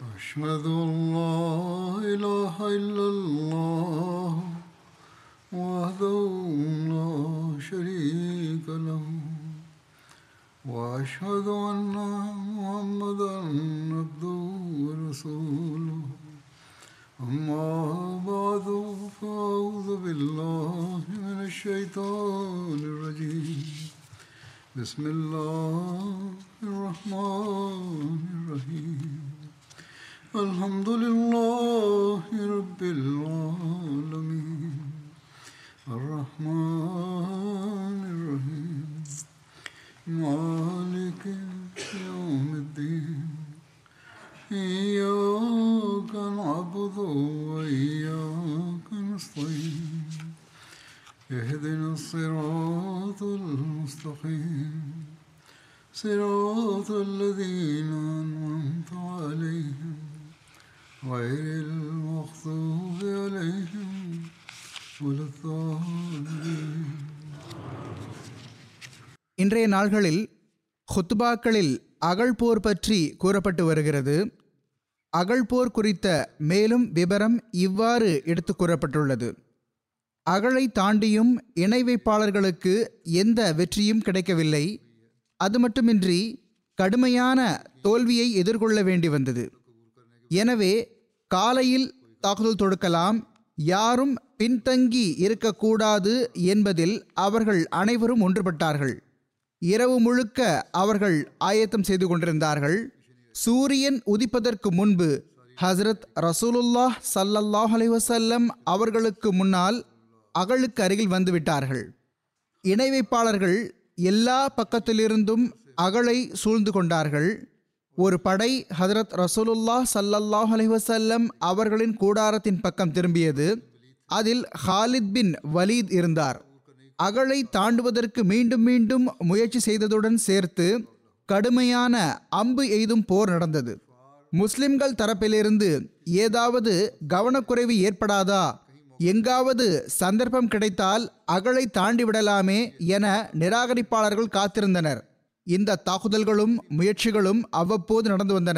أشهد أن لا إله إلا الله وحده لا شريك له وأشهد أن محمدا عبده ورسوله أما بعد فأعوذ بالله من الشيطان الرجيم بسم الله الرحمن الرحيم الحمد لله رب العالمين الرحمن الرحيم مالك يوم الدين إياك نعبد وإياك نستعين اهدنا الصراط المستقيم صراط الذين أنعمت عليهم غير المغضوب عليهم ولا الضالين இன்றைய நாள்களில் ஹுத்பாக்களில் அகழ்போர் பற்றி கூறப்பட்டு வருகிறது அகழ்போர் குறித்த மேலும் விவரம் இவ்வாறு எடுத்து கூறப்பட்டுள்ளது அகழை தாண்டியும் இணை வைப்பாளர்களுக்கு எந்த வெற்றியும் கிடைக்கவில்லை அது மட்டுமின்றி கடுமையான தோல்வியை எதிர்கொள்ள வேண்டி வந்தது எனவே காலையில் தாக்குதல் தொடுக்கலாம் யாரும் பின்தங்கி இருக்கக்கூடாது என்பதில் அவர்கள் அனைவரும் ஒன்றுபட்டார்கள் இரவு முழுக்க அவர்கள் ஆயத்தம் செய்து கொண்டிருந்தார்கள் சூரியன் உதிப்பதற்கு முன்பு ஹஸ்ரத் ரசூலுல்லாஹ் ஸல்லல்லாஹு அலைஹி வஸல்லம் அவர்களுக்கு முன்னால் அகழுக்கு அருகில் வந்துவிட்டார்கள் இணை வைப்பாளர்கள் எல்லா பக்கத்திலிருந்தும் அகழை சூழ்ந்து கொண்டார்கள் ஒரு படை ஹதரத் ரசூலுல்லாஹ் ஸல்லல்லாஹு அலைஹி வஸல்லம் அவர்களின் கூடாரத்தின் பக்கம் திரும்பியது அதில் ஹாலித் பின் வலீத் இருந்தார் அகழை தாண்டுவதற்கு மீண்டும் மீண்டும் முயற்சி செய்ததுடன் சேர்த்து கடுமையான அம்பு எய்தும் போர் நடந்தது முஸ்லிம்கள் தரப்பிலிருந்து ஏதாவது கவனக்குறைவு ஏற்படாதா எங்காவது சந்தர்ப்பம் கிடைத்தால் அகழை தாண்டி விடலாமே என நிராகரிப்பாளர்கள் காத்திருந்தனர் இந்த தாக்குதல்களும் முயற்சிகளும் அவ்வப்போது நடந்து வந்தன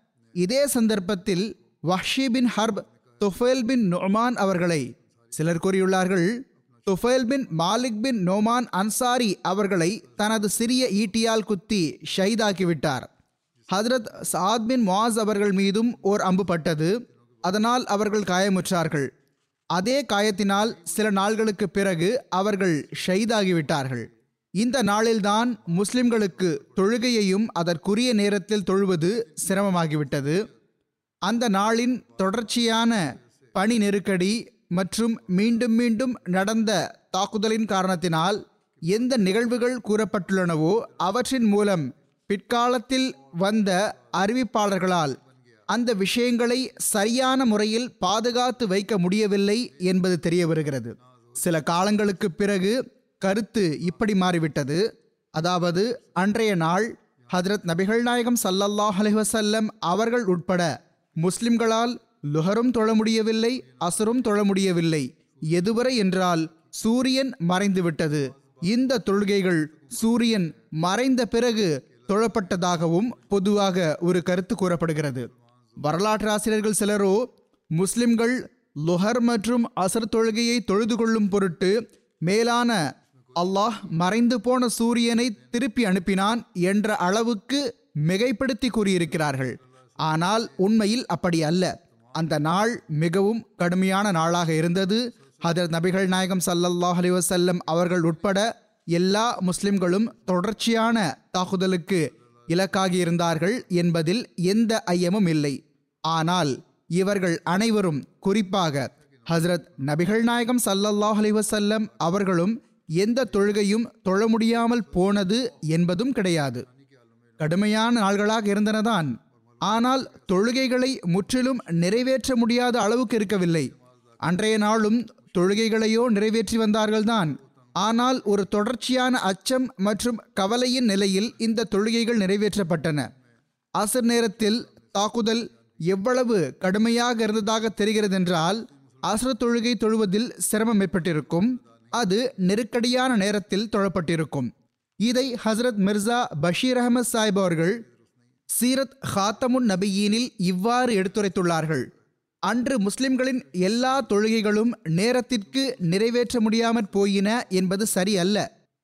இதே சந்தர்ப்பத்தில் வஹ்ஷி பின் ஹர்ப் துஃபேல் பின் நொமான் அவர்களை சிலர் கூறியுள்ளார்கள் துஃபேல் பின் மாலிக் பின் நோமான் அன்சாரி அவர்களை தனது சிறிய ஈட்டியால் குத்தி ஷஹீதாக்கிவிட்டார் ஹதரத் சாத் பின் முவாஸ் அவர்கள் மீதும் ஓர் அம்பு பட்டது அதனால் அவர்கள் காயமுற்றார்கள் அதே காயத்தினால் சில நாள்களுக்கு பிறகு அவர்கள் ஷஹீதாகிவிட்டார்கள் இந்த நாளில்தான் முஸ்லிம்களுக்கு தொழுகையையும் அதற்குரிய நேரத்தில் தொழுவது சிரமமாகிவிட்டது அந்த நாளின் தொடர்ச்சியான பணி நெருக்கடி மற்றும் மீண்டும் மீண்டும் நடந்த தாக்குதலின் காரணத்தினால் எந்த நிகழ்வுகள் கூறப்பட்டுள்ளனவோ அவற்றின் மூலம் பிற்காலத்தில் வந்த அறிவிப்பாளர்களால் அந்த விஷயங்களை சரியான முறையில் பாதுகாத்து வைக்க முடியவில்லை என்பது தெரிய வருகிறது சில காலங்களுக்கு பிறகு கருத்து இப்படி மாறிவிட்டது அதாவது அன்றைய நாள் ஹதரத் நபிகள் நாயகம் சல்லல்லாஹ் அலைஹி வஸல்லம் அவர்கள் உட்பட முஸ்லிம்களால் லுஹரும் தொழ முடியவில்லை அசரும் தொழ முடியவில்லை எதுவரை என்றால் சூரியன் மறைந்து விட்டது இந்த தொழுகைகள் சூரியன் மறைந்த பிறகு தொழப்பட்டதாகவும் பொதுவாக ஒரு கருத்து கூறப்படுகிறது வரலாற்று ஆசிரியர்கள் சிலரோ முஸ்லிம்கள் லுஹர் மற்றும் அசர் தொழுகையை தொழுது கொள்ளும் பொருட்டு மேலான அல்லாஹ் மறைந்து போன சூரியனை திருப்பி அனுப்பினான் என்ற அளவுக்கு மிகைப்படுத்தி கூறியிருக்கிறார்கள் ஆனால் உண்மையில் அப்படி அல்ல அந்த நாள் மிகவும் கடுமையான நாளாக இருந்தது ஹதரத் நபிகள் நாயகம் சல்லல்லாஹ் அலைஹி வஸல்லம் அவர்கள் உட்பட எல்லா முஸ்லிம்களும் தொடர்ச்சியான தாக்குதலுக்கு இலக்காகி இருந்தார்கள் என்பதில் எந்த ஐயமும் இல்லை ஆனால் இவர்கள் அனைவரும் குறிப்பாக ஹஸ்ரத் நபிகள் நாயகம் சல்லல்லாஹ் அலைஹி வஸல்லம் அவர்களும் எந்த தொழுகையும் தொழ முடியாமல் போனது என்பதும் கிடையாது கடுமையான நாள்களாக இருந்தனதான் ஆனால் தொழுகைகளை முற்றிலும் நிறைவேற்ற முடியாத அளவுக்கு இருக்கவில்லை அன்றைய நாளும் தொழுகைகளையோ நிறைவேற்றி வந்தார்கள்தான் ஆனால் ஒரு தொடர்ச்சியான அச்சம் மற்றும் கவலையின் நிலையில் இந்த தொழுகைகள் நிறைவேற்றப்பட்டன அசர் நேரத்தில் தாக்குதல் எவ்வளவு கடுமையாக இருந்ததாக தெரிகிறதென்றால் அசர் தொழுகை தொழுவதில் சிரமம் ஏற்பட்டிருக்கும் அது நெருக்கடியான நேரத்தில் தொழப்பட்டிருக்கும் இதை ஹசரத் மிர்சா பஷீர் அகமது சாஹிப் அவர்கள் சீரத் ஹாத்தமுன் நபியீனில் இவ்வாறு எடுத்துரைத்துள்ளார்கள் அன்று முஸ்லிம்களின் எல்லா தொழுகைகளும் நேரத்திற்கு நிறைவேற்ற முடியாமற் போயின என்பது சரி அல்ல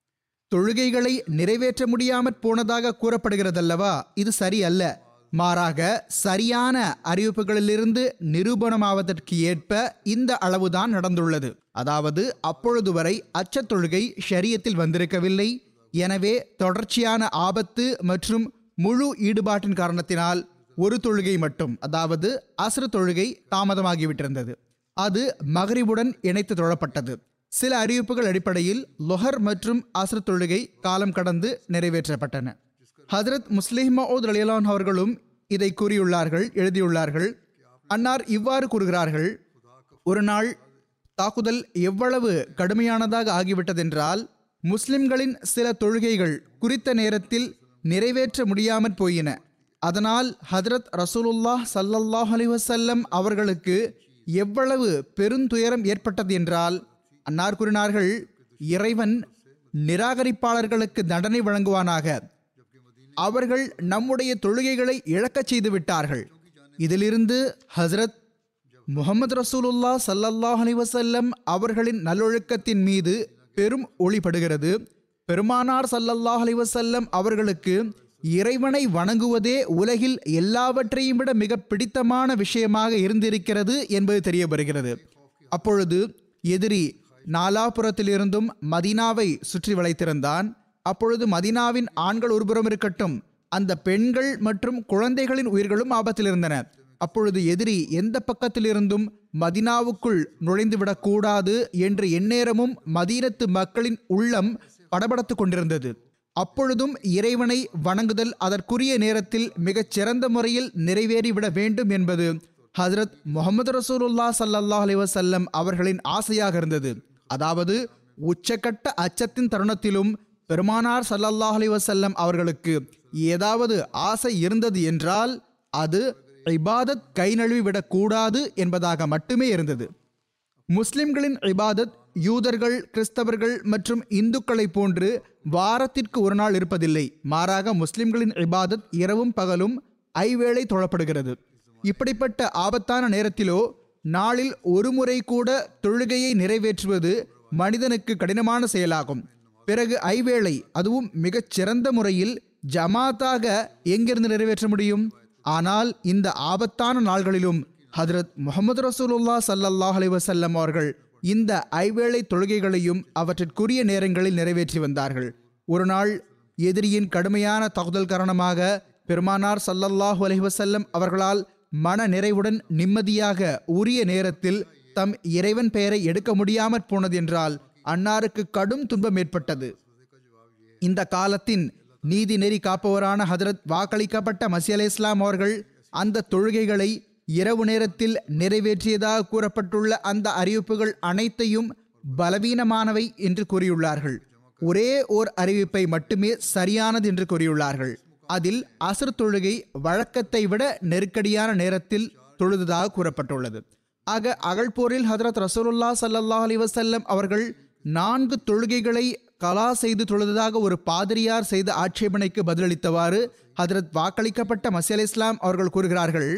தொழுகைகளை நிறைவேற்ற முடியாமற் போனதாக கூறப்படுகிறதல்லவா இது சரி அல்ல மாறாக சரியான அறிவிப்புகளிலிருந்து நிரூபணமாவதற்கு ஏற்ப இந்த அளவுதான் நடந்துள்ளது அதாவது அப்பொழுது வரை அச்சத் தொழுகை ஷரியத்தில் வந்திருக்கவில்லை எனவே தொடர்ச்சியான ஆபத்து மற்றும் முழு ஈடுபாட்டின் காரணத்தினால் ஒரு தொழுகை மட்டும் அதாவது அஸ்ர தொழுகை தாமதமாகிவிட்டிருந்தது அது மகரிபுடன் இணைத்து தொழப்பட்டது சில அறிவிப்புகள் அடிப்படையில் லொஹர் மற்றும் அஸ்ர தொழுகை காலம் கடந்து நிறைவேற்றப்பட்டன ஹதரத் முஸ்லிம் மவுத் அலிலான் அவர்களும் இதை கூறியுள்ளார்கள் எழுதியுள்ளார்கள் அன்னார் இவ்வாறு கூறுகிறார்கள் ஒரு நாள் தாக்குதல் எவ்வளவு கடுமையானதாக ஆகிவிட்டதென்றால் முஸ்லிம்களின் சில தொழுகைகள் குறித்த நேரத்தில் நிறைவேற்ற முடியாமற் போயின அதனால் ஹதரத் ரசூலுல்லாஹ் சல்லல்லாஹ் அலைஹி வஸல்லம் அவர்களுக்கு எவ்வளவு பெருந்துயரம் ஏற்பட்டது என்றால் அன்னார் கூறினார்கள் இறைவன் நிராகரிப்பாளர்களுக்கு தண்டனை வழங்குவானாக அவர்கள் நம்முடைய தொழுகைகளை இழக்கச் செய்து விட்டார்கள் இதிலிருந்து ஹஸ்ரத் முகமது ரசூலுல்லா சல்லல்லாஹ் அலைஹி வஸல்லம் அவர்களின் நல்லொழுக்கத்தின் மீது பெரும் ஒளிபடுகிறது பெருமானார் சல்லல்லாஹ் அலைஹி வஸல்லம் அவர்களுக்கு இறைவனை வணங்குவதே உலகில் எல்லாவற்றையும் விட மிக பிடித்தமான விஷயமாக இருந்திருக்கிறது என்பது தெரிய வருகிறது அப்பொழுது எதிரி நாலாபுரத்திலிருந்தும் மதீனாவை சுற்றி வளைத்திருந்தான் அப்பொழுது மதீனாவின் ஆண்கள் ஒருபுறம் இருக்கட்டும் அந்த பெண்கள் மற்றும் குழந்தைகளின் உயிர்களும் ஆபத்தில் இருந்தன அப்பொழுது எதிரி எந்த பக்கத்திலிருந்தும் மதினாவுக்குள் நுழைந்துவிடக் கூடாது என்று எந்நேரமும் மதீனத்து மக்களின் உள்ளம் படபடத்துக் கொண்டிருந்தது அப்பொழுதும் இறைவனை வணங்குதல் அதற்குரிய நேரத்தில் மிகச் சிறந்த முறையில் நிறைவேறிவிட வேண்டும் என்பது ஹஜரத் முகமது ரசூலுல்லா சல்லல்லாஹ் அலைஹி வஸல்லம் அவர்களின் ஆசையாக இருந்தது அதாவது உச்சக்கட்ட அச்சத்தின் தருணத்திலும் பெருமானார் சல்லல்லாஹ் அலைஹி வஸல்லம் அவர்களுக்கு ஏதாவது ஆசை இருந்தது என்றால் அது இபாதத் கை நழுவி விடக்கூடாது என்பதாக மட்டுமே இருந்தது முஸ்லிம்களின் இபாதத் யூதர்கள் கிறிஸ்தவர்கள் மற்றும் இந்துக்களைப் போன்று வாரத்திற்கு ஒரு நாள் இருப்பதில்லை மாறாக முஸ்லிம்களின் இபாதத் இரவும் பகலும் ஐவேளை தொழப்படுகிறது இப்படிப்பட்ட ஆபத்தான நேரத்திலோ நாளில் ஒரு முறை கூட தொழுகையை நிறைவேற்றுவது மனிதனுக்கு கடினமான செயலாகும் பிறகு ஐவேளை அதுவும் மிகச் சிறந்த முறையில் ஜமாத்தாக எங்கிருந்து நிறைவேற்ற முடியும் ஆனால் இந்த ஆபத்தான நாள்களிலும் ஹதரத் முகமது ரசூலுல்லா சல்லல்லாஹ் அலைஹி வஸல்லம் அவர்கள் இந்த ஐவேளை தொழுகைகளையும் அவற்றிற்குரிய நேரங்களில் நிறைவேற்றி வந்தார்கள் ஒரு நாள் எதிரியின் கடுமையான தாக்குதல் காரணமாக பெருமானார் சல்லல்லாஹு அலைஹி வஸல்லம் அவர்களால் மன நிறைவுடன் நிம்மதியாக உரிய நேரத்தில் தம் இறைவன் பெயரை எடுக்க முடியாமற் போனது என்றால் அன்னாருக்கு கடும் துன்பம் ஏற்பட்டது இந்த காலத்தின் நீதி நெறி காப்பவரான ஹதரத் வாக்களிக்கப்பட்ட மசி அலை இஸ்லாம் அவர்கள் அந்த தொழுகைகளை இரவு நேரத்தில் நிறைவேற்றியதாக கூறப்பட்டுள்ள அந்த அறிவிப்புகள் அனைத்தையும் பலவீனமானவை என்று கூறியுள்ளார்கள் ஒரே ஓர் அறிவிப்பை மட்டுமே சரியானது என்று கூறியுள்ளார்கள் அதில் அசர் தொழுகை வழக்கத்தை விட நெருக்கடியான நேரத்தில் தொழுததாக கூறப்பட்டுள்ளது ஆக அகழ்போரில் ஹதரத் ரசூலுல்லா சல்லல்லாஹ் அலைஹி வஸல்லம் அவர்கள் நான்கு தொழுகைகளை கலா செய்து தொழுததாக ஒரு பாதிரியார் செய்த ஆட்சேபனைக்கு பதிலளித்தவாறு ஹதரத் வாக்களிக்கப்பட்ட மசி அலை இஸ்லாம் அவர்கள் கூறுகிறார்கள்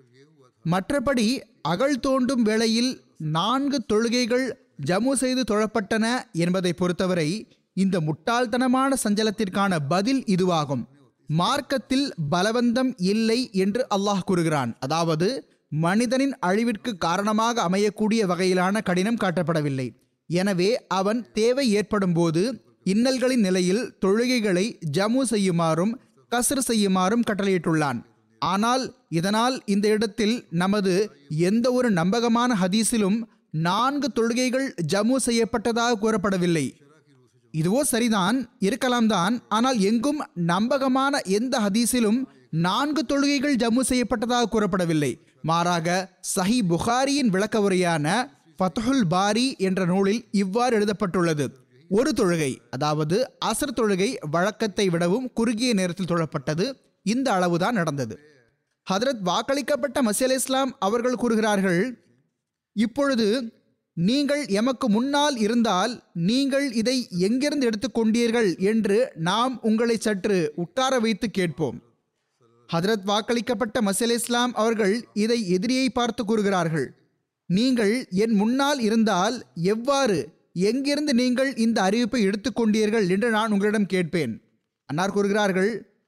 மற்றபடி அகழ் தோண்டும் வேளையில் நான்கு தொழுகைகள் ஜமு செய்து தொழப்பட்டன என்பதை பொறுத்தவரை இந்த முட்டாள்தனமான சஞ்சலத்திற்கான பதில் இதுவாகும் மார்க்கத்தில் பலவந்தம் இல்லை என்று அல்லாஹ் கூறுகிறான் அதாவது மனிதனின் அழிவிற்கு காரணமாக அமையக்கூடிய வகையிலான கடினம் காட்டப்படவில்லை எனவே அவன் தேவை ஏற்படும் போது இன்னல்களின் நிலையில் தொழுகைகளை ஜமு செய்யுமாறும் கஸ்ர் செய்யுமாறும் கட்டளையிட்டுள்ளான் ஆனால் இதனால் இந்த இடத்தில் நமது எந்த ஒரு நம்பகமான ஹதீஸிலும் நான்கு தொழுகைகள் ஜமு செய்யப்பட்டதாக கூறப்படவில்லை இதுவோ சரிதான் இருக்கலாம் தான் ஆனால் எங்கும் நம்பகமான எந்த ஹதீஸிலும் நான்கு தொழுகைகள் ஜம்மு செய்யப்பட்டதாக கூறப்படவில்லை மாறாக சஹி புகாரியின் விளக்க உரையான ஃபத்ஹுல் பாரி என்ற நூலில் இவ்வாறு எழுதப்பட்டுள்ளது ஒரு தொழுகை அதாவது அசர் தொழுகை வழக்கத்தை விடவும் குறுகிய நேரத்தில் தொழப்பட்டது இந்த அளவுதான் நடந்தது ஹதரத் வாக்களிக்கப்பட்ட மசி அலை இஸ்லாம் அவர்கள் கூறுகிறார்கள் இப்பொழுது நீங்கள் எமக்கு முன்னால் இருந்தால் நீங்கள் இதை எங்கிருந்து எடுத்துக்கொண்டீர்கள் என்று நாம் உங்களை சற்று உட்கார வைத்து கேட்போம் ஹதரத் வாக்களிக்கப்பட்ட மசீல் இஸ்லாம் அவர்கள் இதை எதிரியை பார்த்து கூறுகிறார்கள் நீங்கள் என் முன்னால் இருந்தால் எவ்வாறு எங்கிருந்து நீங்கள் இந்த அறிவிப்பை எடுத்துக்கொண்டீர்கள் என்று நான் உங்களிடம் கேட்பேன் அன்னார் கூறுகிறார்கள்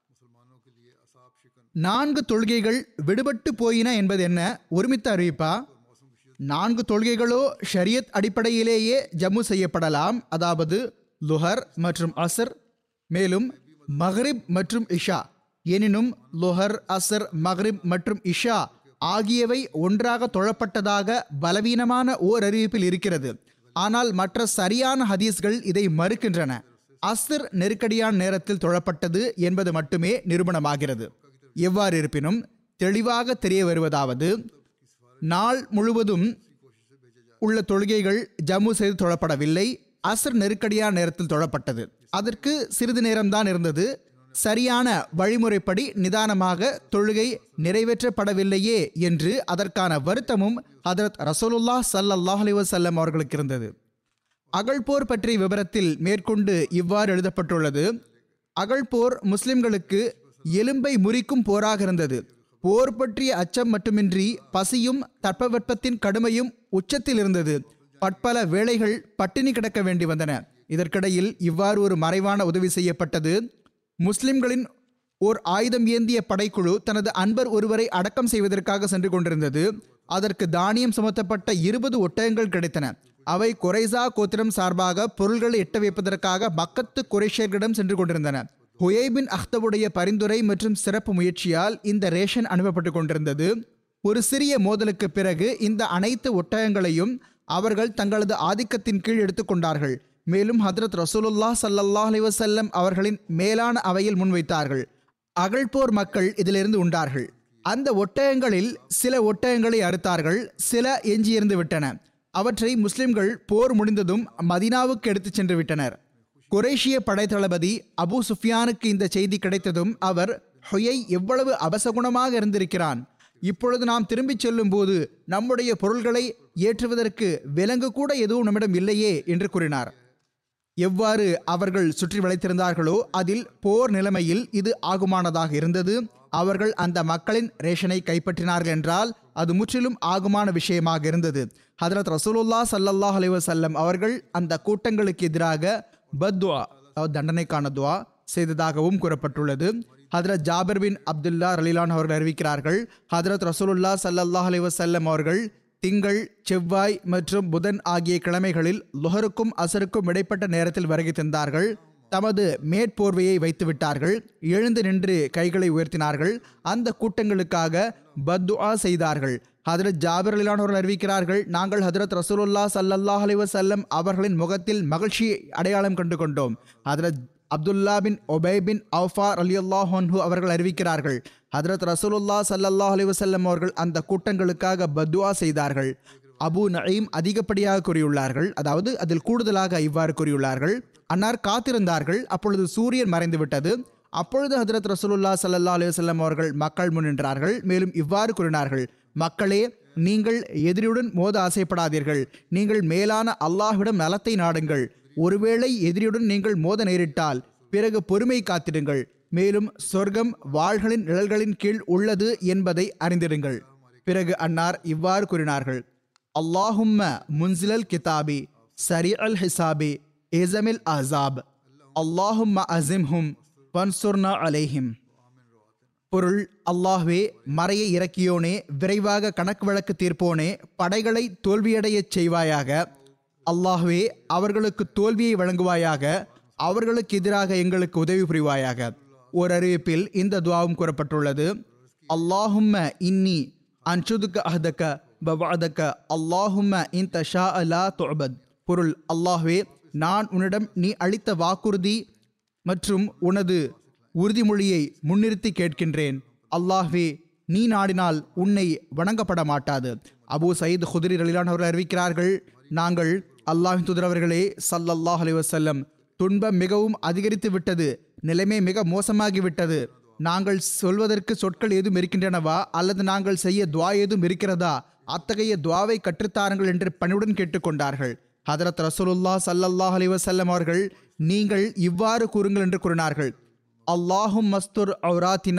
நான்கு தொழுகைகள் விடுபட்டு போயின என்பது என்ன ஒருமித்த அறிவிப்பா நான்கு தொழுகைகளோ ஷரியத் அடிப்படையிலேயே ஜம்மு செய்யப்படலாம் அதாவது லுஹர் மற்றும் அசர் மேலும் மஹ்ரிப் மற்றும் இஷா எனினும் லுஹர் அசர் மஹ்ரிப் மற்றும் இஷா ஆகியவை ஒன்றாக தொழப்பட்டதாக பலவீனமான ஓர் அறிவிப்பில் இருக்கிறது ஆனால் மற்ற சரியான ஹதீஸ்கள் இதை மறுக்கின்றன அஸ்ர் நெருக்கடியான நேரத்தில் தொழப்பட்டது என்பது மட்டுமே நிரூபணமாகிறது எவ்வாறு இருப்பினும் தெளிவாக தெரிய வருவதாவது நாள் முழுவதும் உள்ள தொழுகைகள் ஜம்மு செய்து தொழப்படவில்லை அசர் நெருக்கடியான நேரத்தில் தொழப்பட்டது அதற்கு சிறிது நேரம்தான் இருந்தது சரியான வழிமுறைப்படி நிதானமாக தொழுகை நிறைவேற்றப்படவில்லையே என்று அதற்கான வருத்தமும் ஹதரத் ரசூலுல்லாஹ் ஸல்லல்லாஹு அலைஹி வஸல்லம் அவர்களுக்கு இருந்தது அகழ்போர் பற்றிய விவரத்தில் மேற்கொண்டு இவ்வாறு எழுதப்பட்டுள்ளது அகழ்போர் முஸ்லிம்களுக்கு எலும்பை முறிக்கும் போராக இருந்தது போர் பற்றிய அச்சம் மட்டுமின்றி பசியும் தட்பவெப்பத்தின் கடுமையும் உச்சத்தில் இருந்தது பட்பல வேளைகள் பட்டினி கிடக்க வேண்டி வந்தன இதற்கிடையில் இவ்வாறு ஒரு மறைவான உதவி செய்யப்பட்டது முஸ்லிம்களின் ஓர் ஆயுதம் ஏந்திய படைக்குழு தனது அன்பர் ஒருவரை அடக்கம் செய்வதற்காக சென்று கொண்டிருந்தது அதற்கு தானியம் சுமத்தப்பட்ட இருபது ஒட்டகங்கள் கிடைத்தன அவை குறைசா கோத்திரம் சார்பாக பொருள்களை எட்ட வைப்பதற்காக மக்கத்து குறைஷியர்களிடம் சென்று கொண்டிருந்தன ஹுயைபின் அஹ்தவுடைய பரிந்துரை மற்றும் சிறப்பு முயற்சியால் இந்த ரேஷன் அனுப்பப்பட்டு கொண்டிருந்தது ஒரு சிறிய மோதலுக்கு பிறகு இந்த அனைத்து ஒட்டகங்களையும் அவர்கள் தங்களது ஆதிக்கத்தின் கீழ் எடுத்துக்கொண்டார்கள் மேலும் ஹத்ரத் ரசூலுல்லாஹ் ஸல்லல்லாஹு அலைஹி வஸல்லம் அவர்களின் மேலான அவையில் முன்வைத்தார்கள் அகழ்போர் மக்கள் இதிலிருந்து உண்டார்கள் அந்த ஒட்டகங்களில் சில ஒட்டகங்களை அறுத்தார்கள் சில எஞ்சியிருந்து விட்டன அவற்றை முஸ்லிம்கள் போர் முடிந்ததும் மதினாவுக்கு எடுத்துச் சென்று விட்டனர் குரேஷிய படைத்தளபதி அபூ சுஃபியானுக்கு இந்த செய்தி கிடைத்ததும் அவர் ஹொயை எவ்வளவு அபசகுணமாக இருந்திருக்கிறான் இப்பொழுது நாம் திரும்பிச் செல்லும் போது நம்முடைய பொருள்களை ஏற்றுவதற்கு விலங்கு கூட எதுவும் நம்மிடம் இல்லையே என்று கூறினார் எவ்வாறு அவர்கள் சுற்றி வளைத்திருந்தார்களோ அதில் போர் நிலைமையில் இது ஆகுமானதாக இருந்தது அவர்கள் அந்த மக்களின் ரேஷனை கைப்பற்றினார்கள் என்றால் அது முற்றிலும் ஆகுமான விஷயமாக இருந்தது ஹதரத் ரசூலுல்லா ஸல்லல்லாஹு அலைஹி வஸல்லம் அவர்கள் அந்த கூட்டங்களுக்கு எதிராக பத்வா அதாவது தண்டனைக்கான துவா செய்ததாகவும் கூறப்பட்டுள்ளது ஹதரத் ஜாபிர் பின் அப்துல்லா ரலிலான் அவர்கள் அறிவிக்கிறார்கள் ஹதரத் ரசூலுல்லா ஸல்லல்லாஹு அலைஹி வஸல்லம் அவர்கள் திங்கள் செவ்வாய் மற்றும் புதன் ஆகிய கிழமைகளில் லுஹருக்கும் அசருக்கும் இடைப்பட்ட நேரத்தில் வருகை தந்தார்கள் தமது மேற்போர்வையை வைத்து விட்டார்கள் எழுந்து நின்று கைகளை உயர்த்தினார்கள் அந்த கூட்டங்களுக்காக பத்துஆ செய்தார்கள் ஹதரத் ஜாபிர் அலிலானவர்கள் அறிவிக்கிறார்கள் நாங்கள் ஹதரத் ரசூலுல்லா ஸல்லல்லாஹு அலைஹி வஸல்லம் அவர்களின் முகத்தில் மகிழ்ச்சியை அடையாளம் கண்டு கொண்டோம் ஹதரத் அப்துல்லா பின் ஒபை பின் அவுஃபார் அலி அல்லாஹன்ஹு அவர்கள் அறிவிக்கிறார்கள் ஹதரத் ரசூலுல்லா ஸல்லல்லாஹு அலைஹி வஸல்லம் அவர்கள் அந்த கூட்டங்களுக்காக பத்துஆ செய்தார்கள் அபு நயீம் அதிகப்படியாக கூறியுள்ளார்கள் அதாவது அதில் கூடுதலாக இவ்வாறு கூறியுள்ளார்கள் அன்னார் காத்திருந்தார்கள் அப்பொழுது சூரியன் மறைந்து விட்டது அப்பொழுது ஹதரத் ரசூலுல்லா ஸல்லல்லாஹு அலைஹி வஸல்லம் அவர்கள் மக்கள் முன் நின்றார்கள் மேலும் இவ்வாறு கூறினார்கள் மக்களே நீங்கள் எதிரியுடன் மோத ஆசைப்படாதீர்கள் நீங்கள் மேலான அல்லாஹ்விடம் நலத்தை நாடுங்கள் ஒருவேளை எதிரியுடன் நீங்கள் மோத நேரிட்டால் பிறகு பொறுமை காத்திடுங்கள் மேலும் சொர்க்கம் வாள்களின் நிழல்களின் கீழ் உள்ளது என்பதை அறிந்திடுங்கள் பிறகு அன்னார் இவ்வாறு கூறினார்கள் அல்லாஹும்ம முன்சிலல் கிதாபி சரி அல் ஹிசாபி ஏசமில் அசாப் அல்லாஹும்ம அசிம்ஹும் பன்சுர்னா அலைஹிம் பொருள் அல்லாஹ்வே மறையை இறக்கியோனே விரைவாக கணக்கு வழக்கு தீர்ப்போனே படைகளை தோல்வியடையச் செய்வாயாக அல்லாஹ்வே அவர்களுக்கு தோல்வியை வழங்குவாயாக அவர்களுக்கு எதிராக எங்களுக்கு உதவி புரிவாயாக ஒரு அறிவிப்பில் இந்த துவாவும் கூறப்பட்டுள்ளது அல்லாஹும்ம இன்னி அன்சுதுக்க அஹதக்க பவாதக்க அல்லாஹும்ம இன் தஷா அலா தொபத் பொருள் அல்லாஹ்வே நான் உன்னிடம் நீ அளித்த வாக்குறுதி மற்றும் உனது உறுதிமொழியை முன்னிறுத்தி கேட்கின்றேன் அல்லாஹ்வே நீ நாடினால் உன்னை வணங்கப்பட மாட்டாது அபூ சயீத் ஹுதிரி ரலிலான் அவர்கள் அறிவிக்கிறார்கள் நாங்கள் அல்லாஹின் துதரவர்களே சல்லல்லாஹ் அலைஹி வஸல்லம் துன்பம் மிகவும் அதிகரித்து விட்டது நிலைமை மிக மோசமாகி விட்டது நாங்கள் சொல்வதற்கு சொற்கள் ஏதும் இருக்கின்றனவா அல்லது நாங்கள் செய்ய துவா ஏதும் இருக்கிறதா அத்தகைய துவாவை கற்றுத்தாருங்கள் என்று பணிவுடன் கேட்டுக்கொண்டார்கள் ஹதரத் ரசூலுல்லா சல்லல்லாஹ் அலைஹி வஸல்லம் அவர்கள் நீங்கள் இவ்வாறு கூறுங்கள் என்று கூறினார்கள் அல்லாஹும் மஸ்துர் ஔராத்தினா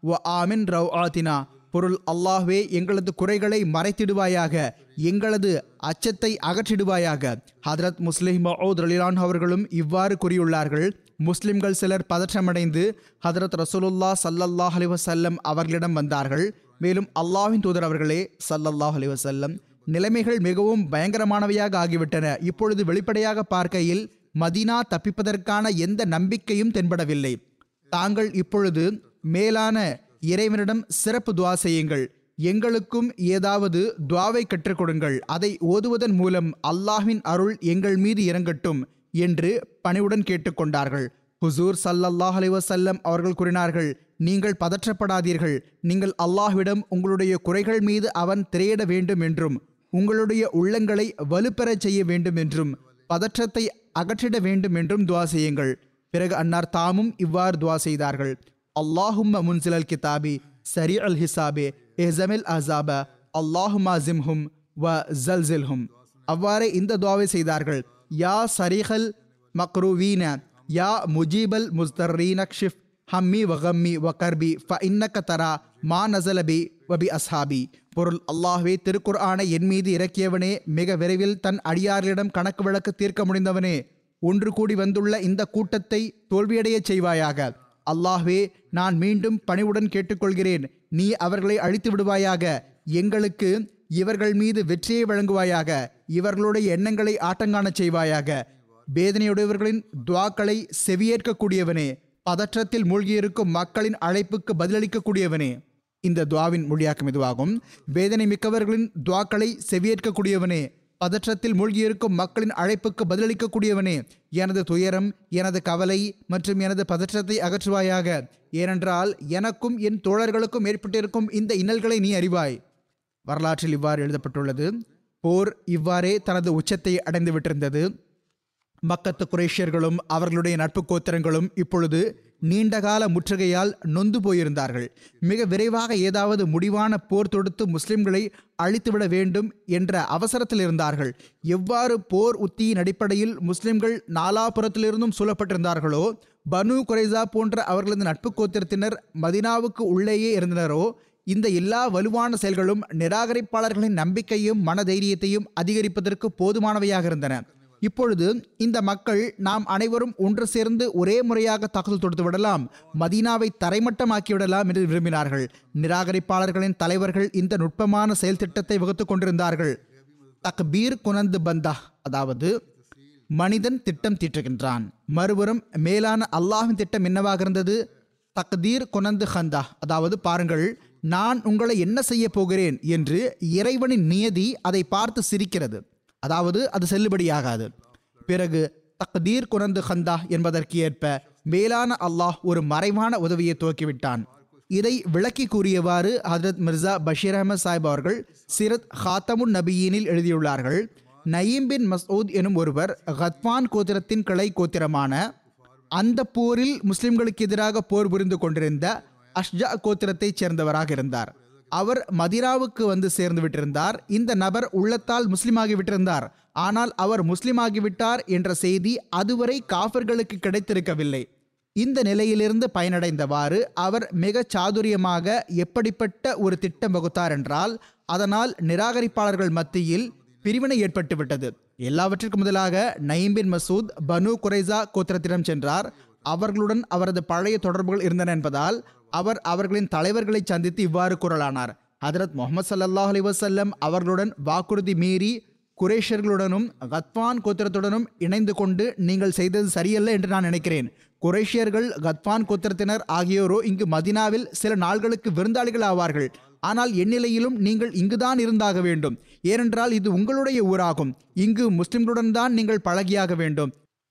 வ ஆமின் ரவ் ஆத்தினா பொருள் அல்லாஹ்வே எங்களது குறைகளை மறைத்திடுவாயாக எங்களது அச்சத்தை அகற்றிடுவாயாக ஹதரத் முஸ்லிம் மவுத் ரலிலான் அவர்களும் இவ்வாறு கூறியுள்ளார்கள் முஸ்லிம்கள் சிலர் பதற்றமடைந்து ஹதரத் ரசூலுல்லா சல்லல்லாஹ் அலி வசல்லம் அவர்களிடம் வந்தார்கள் மேலும் அல்லாஹ்வின் தூதர் அவர்களே சல்லல்லாஹ் அலி வசல்லம் நிலைமைகள் மிகவும் பயங்கரமானவையாக ஆகிவிட்டன இப்பொழுது வெளிப்படையாக பார்க்கையில் மதீனா தப்பிப்பதற்கான எந்த நம்பிக்கையும் தென்படவில்லை தாங்கள் இப்பொழுது மேலான இறைவனிடம் சிறப்பு துவா செய்யுங்கள் எங்களுக்கும் ஏதாவது துவாவை கற்றுக் கொடுங்கள் அதை ஓதுவதன் மூலம் அல்லாஹ்வின் அருள் எங்கள் மீது இறங்கட்டும் என்று பணிவுடன் கேட்டுக்கொண்டார்கள் ஹுசூர் சல்லல்லாஹ் அலைஹி வஸல்லம் அவர்கள் கூறினார்கள் நீங்கள் பதற்றப்படாதீர்கள் நீங்கள் அல்லாஹ்விடம் உங்களுடைய குறைகள் மீது அவன் திரையிட வேண்டும் என்றும் உங்களுடைய உள்ளங்களை வலுப்பெறச் செய்ய வேண்டும் என்றும் பதற்றத்தை அகற்றிட வேண்டும் என்றும் துவா செய்யுங்கள் பிறகு அன்னார் தாமும் இவ்வாறு துவா செய்தார்கள் அல்லாஹும்ம முன்சிலல் கிதாபி சரி அல் ஹிசாபே எஹ்சமில் அசாப அல்லாஹுமா ஜிம்ஹும் வ ஜல்சில்ஹும் அவ்வாறே இந்த துவாவை செய்தார்கள் யா சரிஹல் மக்ரூவீன யா முஜீபல் முஸ்தர்ரீன ஷிஃப் ஹம்மி வகம்மி வகர்பி ஃப இன்னக்க தரா மா நசலபி வபி அஸ்ஹாபி பொருள் அல்லாஹ்வே திருக்குர்ஆனை என் மீது இறக்கியவனே மிக விரைவில் தன் அடியார்களிடம் கணக்கு வழக்கு தீர்க்க முடிந்தவனே ஒன்று கூடி வந்துள்ள இந்த கூட்டத்தை தோல்வியடையச் செய்வாயாக அல்லாஹ்வே நான் மீண்டும் பணிவுடன் கேட்டுக்கொள்கிறேன் நீ அவர்களை அழித்து விடுவாயாக எங்களுக்கு இவர்கள் மீது வெற்றியை வழங்குவாயாக இவர்களுடைய எண்ணங்களை ஆட்டங்காணச் செய்வாயாக வேதனையுடையவர்களின் துவாக்களை செவியேற்கக்கூடியவனே பதற்றத்தில் மூழ்கியிருக்கும் மக்களின் அழைப்புக்கு பதிலளிக்கக்கூடியவனே இந்த துவாவின் மொழியாக்கம் இதுவாகும் வேதனை மிக்கவர்களின் துவாக்களை செவியேற்கக்கூடியவனே பதற்றத்தில் மூழ்கியிருக்கும் மக்களின் அழைப்புக்கு பதிலளிக்கக்கூடியவனே எனது துயரம் எனது கவலை மற்றும் எனது பதற்றத்தை அகற்றுவாயாக ஏனென்றால் எனக்கும் என் தோழர்களுக்கும் ஏற்பட்டிருக்கும் இந்த இன்னல்களை நீ அறிவாய் வரலாற்றில் இவ்வாறு எழுதப்பட்டுள்ளது போர் இவ்வாறே தனது உச்சத்தை அடைந்து விட்டிருந்தது மக்கத்து குரேஷியர்களும் அவர்களுடைய நட்பு கோத்திரங்களும் இப்பொழுது நீண்டகால முற்றுகையால் நொந்து போயிருந்தார்கள் மிக விரைவாக ஏதாவது முடிவான போர் தொடுத்து முஸ்லிம்களை அழித்துவிட வேண்டும் என்ற அவசரத்தில் இருந்தார்கள் எவ்வாறு போர் உத்தியின் அடிப்படையில் முஸ்லிம்கள் நாலாபுரத்திலிருந்தும் சூழப்பட்டிருந்தார்களோ பனு குரைசா போன்ற அவர்களது நட்பு கோத்திரத்தினர் மதினாவுக்கு உள்ளேயே இருந்தனரோ இந்த எல்லா வலுவான செயல்களும் நிராகரிப்பாளர்களின் நம்பிக்கையும் மனதைரியத்தையும் அதிகரிப்பதற்கு போதுமானவையாக இருந்தன இப்பொழுது இந்த மக்கள் நாம் அனைவரும் ஒன்று சேர்ந்து ஒரே முறையாக தாக்குதல் தொடுத்து விடலாம் மதீனாவை தரைமட்டமாக்கி விடலாம் என்று விரும்பினார்கள் நிராகரிப்பாளர்களின் தலைவர்கள் இந்த நுட்பமான செயல் திட்டத்தை வகுத்து கொண்டிருந்தார்கள் தக்பீர் குனந்து பந்தா அதாவது மனிதன் திட்டம் தீட்டுகின்றான் மறுபுறம் மேலான அல்லாஹின் திட்டம் என்னவாக இருந்தது தக்தீர் குனந்து ஹந்தா அதாவது பாருங்கள் நான் உங்களை என்ன செய்ய போகிறேன் என்று இறைவனின் நியதி அதை பார்த்து சிரிக்கிறது அதாவது அது செல்லுபடியாகாது பிறகு தக்தீர் குனந்து ஹந்தா என்பதற்கு ஏற்ப மேலான அல்லாஹ் ஒரு மறைவான உதவியை துவக்கிவிட்டான் இதை விளக்கி கூறியவாறு ஹதரத் மிர்சா பஷீர் அஹமத் சாஹிப் அவர்கள் சிரத் ஹாத்தமுன் நபியீனில் எழுதியுள்ளார்கள் நயீம் பின் மசூத் எனும் ஒருவர் கத்வான் கோத்திரத்தின் கிளை கோத்திரமான அந்த போரில் முஸ்லிம்களுக்கு எதிராக போர் புரிந்து கொண்டிருந்த அஷ்ஜா கோத்திரத்தைச் சேர்ந்தவராக இருந்தார் அவர் மதிராவுக்கு வந்து சேர்ந்து விட்டிருந்தார் இந்த நபர் உள்ளத்தால் முஸ்லிமாகி விட்டிருந்தார் ஆனால் அவர் முஸ்லிமாகிவிட்டார் என்ற செய்தி அதுவரை காஃபர்களுக்கு கிடைத்திருக்கவில்லை இந்த நிலையிலிருந்து பயனடைந்தவாறு அவர் மிக சாதுரியமாக எப்படிப்பட்ட ஒரு திட்டம் வகுத்தார் என்றால் அதனால் நிராகரிப்பாளர்கள் மத்தியில் பிரிவினை ஏற்பட்டுவிட்டது எல்லாவற்றிற்கும் முதலாக நயீம்பின் மசூத் பனு குரைசா கோத்திரத்திடம் சென்றார் அவர்களுடன் அவரது பழைய தொடர்புகள் இருந்தன என்பதால் அவர் அவர்களின் தலைவர்களை சந்தித்து இவ்வாறு கூறலானார் ஹதரத் முகமது சல்லல்லாஹ் அலி வசல்லம் அவர்களுடன் வாக்குறுதி மீறி குரேஷர்களுடனும் கத்வான் கோத்திரத்துடனும் இணைந்து கொண்டு நீங்கள் செய்தது சரியல்ல என்று நான் நினைக்கிறேன் குரேஷியர்கள் கத்வான் கோத்திரத்தினர் ஆகியோரோ இங்கு மதினாவில் சில நாள்களுக்கு விருந்தாளிகள் ஆவார்கள் ஆனால் எந்நிலையிலும் நீங்கள் இங்குதான் இருந்தாக வேண்டும் ஏனென்றால் இது உங்களுடைய ஊராகும் இங்கு முஸ்லிம்களுடன் தான் நீங்கள் பழகியாக வேண்டும்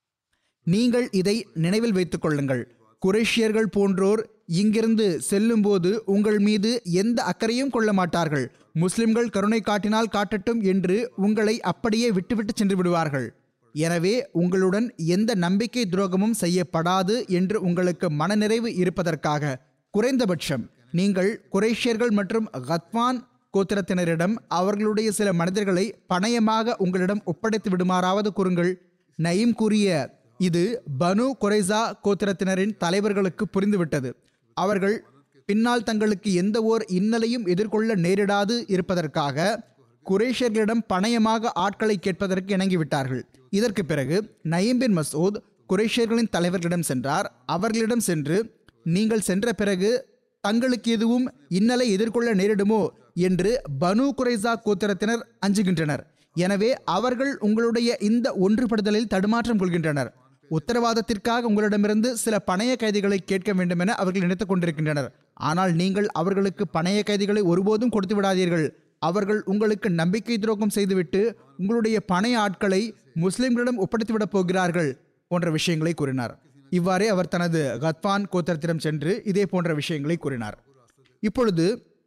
நீங்கள் இதை நினைவில் வைத்துக் கொள்ளுங்கள் குரேஷியர்கள் போன்றோர் இங்கிருந்து செல்லும்போது உங்கள் மீது எந்த அக்கறையும் கொள்ள மாட்டார்கள் முஸ்லிம்கள் கருணை காட்டினால் காட்டட்டும் என்று உங்களை அப்படியே விட்டுவிட்டு சென்று விடுவார்கள் எனவே உங்களுடன் எந்த நம்பிக்கை துரோகமும் செய்யப்படாது என்று உங்களுக்கு மனநிறைவு இருப்பதற்காக குறைந்தபட்சம் நீங்கள் குரேஷியர்கள் மற்றும் கத்வான் கோத்திரத்தினரிடம் அவர்களுடைய சில மனிதர்களை பணயமாக உங்களிடம் ஒப்படைத்து விடுமாறாவது கூறுங்கள் நயீம் கூறிய இது பனு குரைசா கோத்திரத்தினரின் தலைவர்களுக்கு புரிந்துவிட்டது அவர்கள் பின்னால் தங்களுக்கு எந்த ஓர் இன்னலையும் எதிர்கொள்ள நேரிடாது இருப்பதற்காக குரேஷர்களிடம் பணயமாக ஆட்களை கேட்பதற்கு இணங்கிவிட்டார்கள் இதற்கு பிறகு நயீம் பின் மசூத் குரேஷியர்களின் தலைவர்களிடம் சென்றார் அவர்களிடம் சென்று நீங்கள் சென்ற பிறகு தங்களுக்கு எதுவும் இன்னலை எதிர்கொள்ள நேரிடுமோ என்று பனு குரைசா கோத்திரத்தினர் அஞ்சுகின்றனர் எனவே அவர்கள் உங்களுடைய இந்த ஒன்றுபடுதலில் தடுமாற்றம் கொள்கின்றனர் உத்தரவாதத்திற்காக உங்களிடமிருந்து சில பணைய கைதிகளை கேட்க வேண்டும் என அவர்கள் நினைத்துக் கொண்டிருக்கின்றனர் ஆனால் நீங்கள் அவர்களுக்கு பணைய கைதிகளை ஒருபோதும் கொடுத்து விடாதீர்கள் அவர்கள் உங்களுக்கு நம்பிக்கை துரோகம் செய்துவிட்டு உங்களுடைய பணைய ஆட்களை முஸ்லிம்களிடம் ஒப்படைத்துவிடப் போகிறார்கள் போன்ற விஷயங்களை கூறினார் இவ்வாறே அவர் தனது கத்வான் கோத்திரத்திடம் சென்று இதே போன்ற விஷயங்களை கூறினார் இப்பொழுது